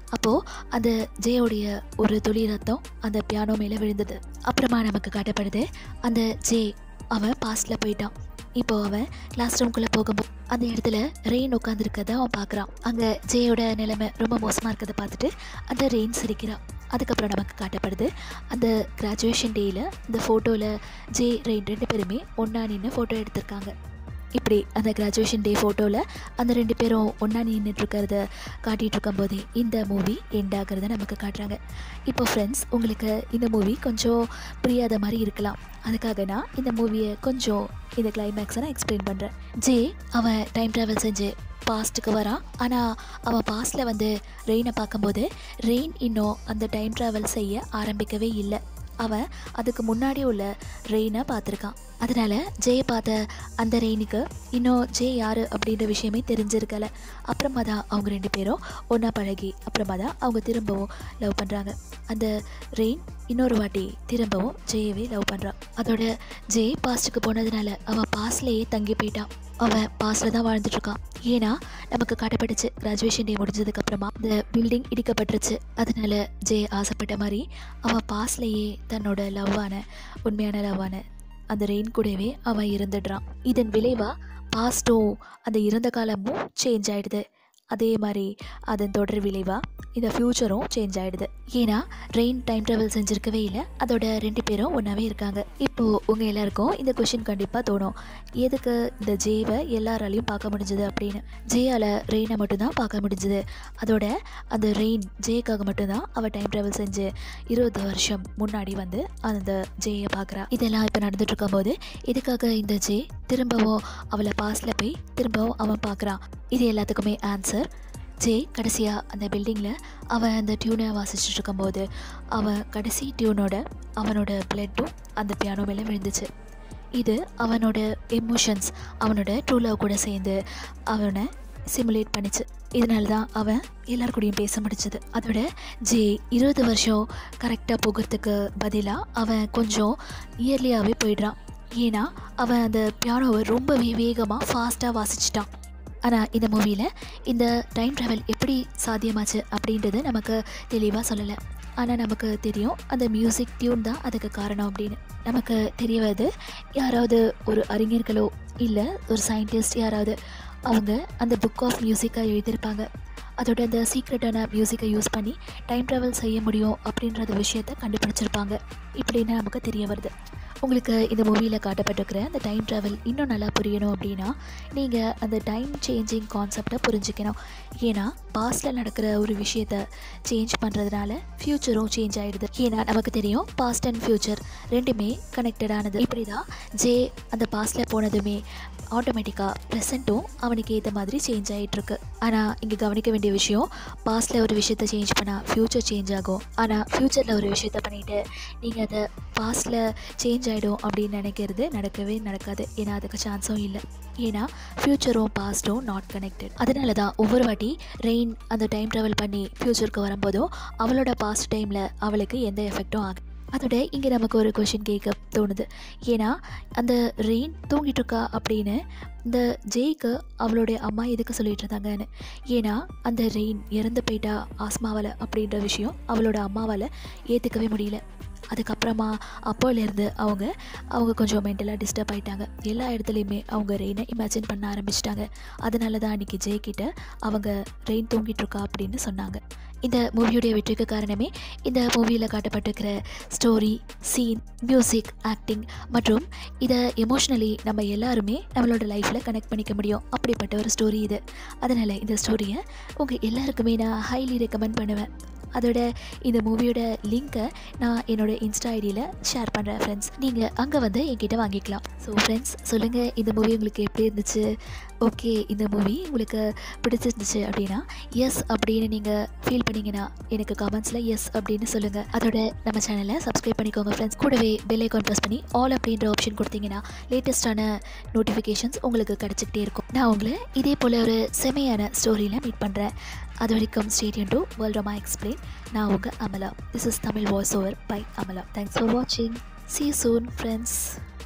அப்போது அந்த ஜேயோடைய ஒரு துளி ரத்தம் அந்த பியானோ மேலே விழுந்தது அப்புறமா நமக்கு காட்டப்படுது அந்த ஜே அவன் பாஸ்டில் போயிட்டான் இப்போ அவன் கிளாஸ் ரூம்குள்ளே போகும்போது அந்த இடத்துல ரெயின் உட்காந்துருக்கத அவன் பார்க்குறான் அங்கே ஜேயோட நிலைமை ரொம்ப மோசமாக இருக்கிறத பார்த்துட்டு அந்த ரெயின் சிரிக்கிறான் அதுக்கப்புறம் நமக்கு காட்டப்படுது அந்த கிராஜுவேஷன் டேயில் இந்த ஃபோட்டோவில் ஜே ரெயின் ரெண்டு பேருமே ஒன்றா நின்று ஃபோட்டோ எடுத்திருக்காங்க இப்படி அந்த கிராஜுவேஷன் டே ஃபோட்டோவில் அந்த ரெண்டு பேரும் ஒன்றா நின்றுட்டு இருக்கிறத காட்டிகிட்டு இருக்கும்போதே இந்த மூவி எண்ட் ஆகிறத நமக்கு காட்டுறாங்க இப்போ ஃப்ரெண்ட்ஸ் உங்களுக்கு இந்த மூவி கொஞ்சம் புரியாத மாதிரி இருக்கலாம் அதுக்காக நான் இந்த மூவியை கொஞ்சம் இந்த கிளைமேக்ஸை நான் எக்ஸ்பிளைன் பண்ணுறேன் ஜே அவன் டைம் ட்ராவல் செஞ்சு பாஸ்ட்டுக்கு வரான் ஆனால் அவன் பாஸ்டில் வந்து ரெயினை பார்க்கும்போது ரெயின் இன்னும் அந்த டைம் ட்ராவல் செய்ய ஆரம்பிக்கவே இல்லை அவன் அதுக்கு முன்னாடி உள்ள ரெயினை பார்த்துருக்கான் அதனால ஜெயை பார்த்த அந்த ரெயினுக்கு இன்னும் ஜே யார் அப்படின்ற விஷயமே தெரிஞ்சிருக்கல அப்புறமா தான் அவங்க ரெண்டு பேரும் ஒன்றா பழகி அப்புறமா தான் அவங்க திரும்பவும் லவ் பண்ணுறாங்க அந்த ரெயின் இன்னொரு வாட்டி திரும்பவும் ஜெயவே லவ் பண்ணுறான் அதோட ஜே பாஸ்ட்டுக்கு போனதுனால அவன் பாஸ்ட்லேயே தங்கி போயிட்டான் அவன் பாஸ்டில் தான் வாழ்ந்துட்டுருக்கான் ஏன்னா நமக்கு காட்டப்பட்டுச்சு கிராஜுவேஷன் டே முடிஞ்சதுக்கப்புறமா இந்த பில்டிங் இடிக்கப்பட்டுருச்சு அதனால ஜே ஆசைப்பட்ட மாதிரி அவன் பாஸ்ட்லேயே தன்னோட லவ்வான உண்மையான லவ்வான அந்த ரெயின் கூடவே அவன் இருந்துடுறான் இதன் விளைவா பாஸ்ட்டும் அந்த இறந்த காலமும் சேஞ்ச் ஆகிடுது அதே மாதிரி அதன் தொடர் விளைவாக இந்த ஃப்யூச்சரும் சேஞ்ச் ஆகிடுது ஏன்னா ரெயின் டைம் ட்ராவல் செஞ்சுருக்கவே இல்லை அதோட ரெண்டு பேரும் ஒன்றாவே இருக்காங்க இப்போது உங்கள் எல்லாருக்கும் இந்த கொஷின் கண்டிப்பாக தோணும் எதுக்கு இந்த ஜேவை எல்லாராலையும் பார்க்க முடிஞ்சது அப்படின்னு ஜேயால் ரெயினை மட்டும்தான் பார்க்க முடிஞ்சது அதோட அந்த ரெயின் ஜேக்காக மட்டும்தான் அவள் டைம் ட்ராவல் செஞ்சு இருபது வருஷம் முன்னாடி வந்து அந்த ஜேயை பார்க்குறா இதெல்லாம் இப்போ நடந்துட்டு இருக்கும்போது இதுக்காக இந்த ஜே திரும்பவும் அவளை பாஸ்டில் போய் திரும்பவும் அவன் பார்க்குறான் இது எல்லாத்துக்குமே ஆன்சர் ஜே கடைசியாக அந்த பில்டிங்கில் அவன் அந்த டியூனை வாசிச்சுட்டு இருக்கும்போது அவன் கடைசி டியூனோட அவனோட பிளட்டும் அந்த பியானோ மேலே விழுந்துச்சு இது அவனோட எமோஷன்ஸ் அவனோட ட்ரூ லவ் கூட சேர்ந்து அவனை சிமுலேட் பண்ணிச்சு இதனால தான் அவன் எல்லார் கூடயும் பேச முடிச்சது அதோட ஜே இருபது வருஷம் கரெக்டாக போகிறதுக்கு பதிலாக அவன் கொஞ்சம் இயர்லியாகவே போயிடுறான் ஏன்னா அவன் அந்த பியானோவை ரொம்பவே வேகமாக ஃபாஸ்ட்டாக வாசிச்சிட்டான் ஆனால் இந்த மூவியில் இந்த டைம் ட்ராவல் எப்படி சாத்தியமாச்சு அப்படின்றது நமக்கு தெளிவாக சொல்லலை ஆனால் நமக்கு தெரியும் அந்த மியூசிக் டியூன் தான் அதுக்கு காரணம் அப்படின்னு நமக்கு தெரிய வருது யாராவது ஒரு அறிஞர்களோ இல்லை ஒரு சயின்டிஸ்ட் யாராவது அவங்க அந்த புக் ஆஃப் மியூசிக்கை எழுதியிருப்பாங்க அதோட அந்த சீக்ரெட்டான மியூசிக்கை யூஸ் பண்ணி டைம் ட்ராவல் செய்ய முடியும் அப்படின்றத விஷயத்த கண்டுபிடிச்சிருப்பாங்க இப்படின்னு நமக்கு தெரிய வருது உங்களுக்கு இந்த மூவியில் காட்டப்பட்டிருக்கிற அந்த டைம் ட்ராவல் இன்னும் நல்லா புரியணும் அப்படின்னா நீங்கள் அந்த டைம் சேஞ்சிங் கான்செப்டை புரிஞ்சுக்கணும் ஏன்னா பாஸ்டில் நடக்கிற ஒரு விஷயத்த சேஞ்ச் பண்ணுறதுனால ஃப்யூச்சரும் சேஞ்ச் ஆகிடுது ஏன்னா நமக்கு தெரியும் பாஸ்ட் அண்ட் ஃப்யூச்சர் ரெண்டுமே கனெக்டடானது இப்படி தான் ஜே அந்த பாஸ்டில் போனதுமே ஆட்டோமேட்டிக்காக ப்ரெசண்ட்டும் அவனுக்கு ஏற்ற மாதிரி சேஞ்ச் ஆகிட்டுருக்கு ஆனால் இங்கே கவனிக்க வேண்டிய விஷயம் பாஸ்டில் ஒரு விஷயத்த சேஞ்ச் பண்ணால் ஃப்யூச்சர் சேஞ்ச் ஆகும் ஆனால் ஃப்யூச்சரில் ஒரு விஷயத்த பண்ணிவிட்டு நீங்கள் அதை பாஸ்டில் சேஞ்ச் ஆகிடும் அப்படின்னு நினைக்கிறது நடக்கவே நடக்காது ஏன்னா அதுக்கு சான்ஸும் இல்லை ஏன்னா ஃப்யூச்சரும் பாஸ்ட்டும் நாட் கனெக்டட் அதனால தான் ஒவ்வொரு வாட்டி ரெயின் அந்த டைம் ட்ராவல் பண்ணி ஃப்யூச்சருக்கு வரும்போதும் அவளோட பாஸ்ட் டைமில் அவளுக்கு எந்த எஃபெக்டும் ஆகும் அதோட இங்கே நமக்கு ஒரு கொஷின் கேட்க தோணுது ஏன்னா அந்த ரெயின் தூங்கிட்டு இருக்கா அப்படின்னு இந்த ஜெய்க்கு அவளுடைய அம்மா எதுக்கு சொல்லிட்டு இருந்தாங்கன்னு ஏன்னா அந்த ரெயின் இறந்து போயிட்டா ஆஸ்மாவால் அப்படின்ற விஷயம் அவளோட அம்மாவால் ஏற்றுக்கவே முடியல அதுக்கப்புறமா அப்போலேருந்து அவங்க அவங்க கொஞ்சம் மென்டலாக டிஸ்டர்ப் ஆகிட்டாங்க எல்லா இடத்துலையுமே அவங்க ரெயினை இமேஜின் பண்ண ஆரம்பிச்சிட்டாங்க அதனால தான் அன்றைக்கி ஜெய்கிட்ட அவங்க ரெயின் தூங்கிட்டு இருக்கா அப்படின்னு சொன்னாங்க இந்த மூவியுடைய வெற்றிக்கு காரணமே இந்த மூவியில் காட்டப்பட்டிருக்கிற ஸ்டோரி சீன் மியூசிக் ஆக்டிங் மற்றும் இதை எமோஷ்னலி நம்ம எல்லாருமே நம்மளோட லைஃப்பில் கனெக்ட் பண்ணிக்க முடியும் அப்படிப்பட்ட ஒரு ஸ்டோரி இது அதனால் இந்த ஸ்டோரியை உங்கள் எல்லாருக்குமே நான் ஹைலி ரெக்கமெண்ட் பண்ணுவேன் அதோட இந்த மூவியோட லிங்க்கை நான் என்னோட இன்ஸ்டா ஐடியில் ஷேர் பண்ணுறேன் ஃப்ரெண்ட்ஸ் நீங்கள் அங்கே வந்து என்கிட்ட வாங்கிக்கலாம் ஸோ ஃப்ரெண்ட்ஸ் சொல்லுங்கள் இந்த மூவி உங்களுக்கு எப்படி இருந்துச்சு ஓகே இந்த மூவி உங்களுக்கு பிடிச்சிருந்துச்சு அப்படின்னா எஸ் அப்படின்னு நீங்கள் ஃபீல் பண்ணீங்கன்னா எனக்கு கமெண்ட்ஸில் எஸ் அப்படின்னு சொல்லுங்கள் அதோட நம்ம சேனலை சப்ஸ்கிரைப் பண்ணிக்கோங்க ஃப்ரெண்ட்ஸ் கூடவே பெல் ஐக்கான் ப்ரெஸ் பண்ணி ஆல் அப்படின்ற ஆப்ஷன் கொடுத்தீங்கன்னா லேட்டஸ்டான நோட்டிஃபிகேஷன்ஸ் உங்களுக்கு கிடச்சிக்கிட்டே இருக்கும் நான் உங்களை இதே போல் ஒரு செமையான ஸ்டோரியில் மீட் பண்ணுறேன் அது வரைக்கும் ஸ்டேடியம் டு வேர்ல்ட் ரோமா எக்ஸ்பிளைன் நான் உங்கள் Amala this is Tamil voice over by Amala thanks for வாட்சிங் சி சூன் ஃப்ரெண்ட்ஸ்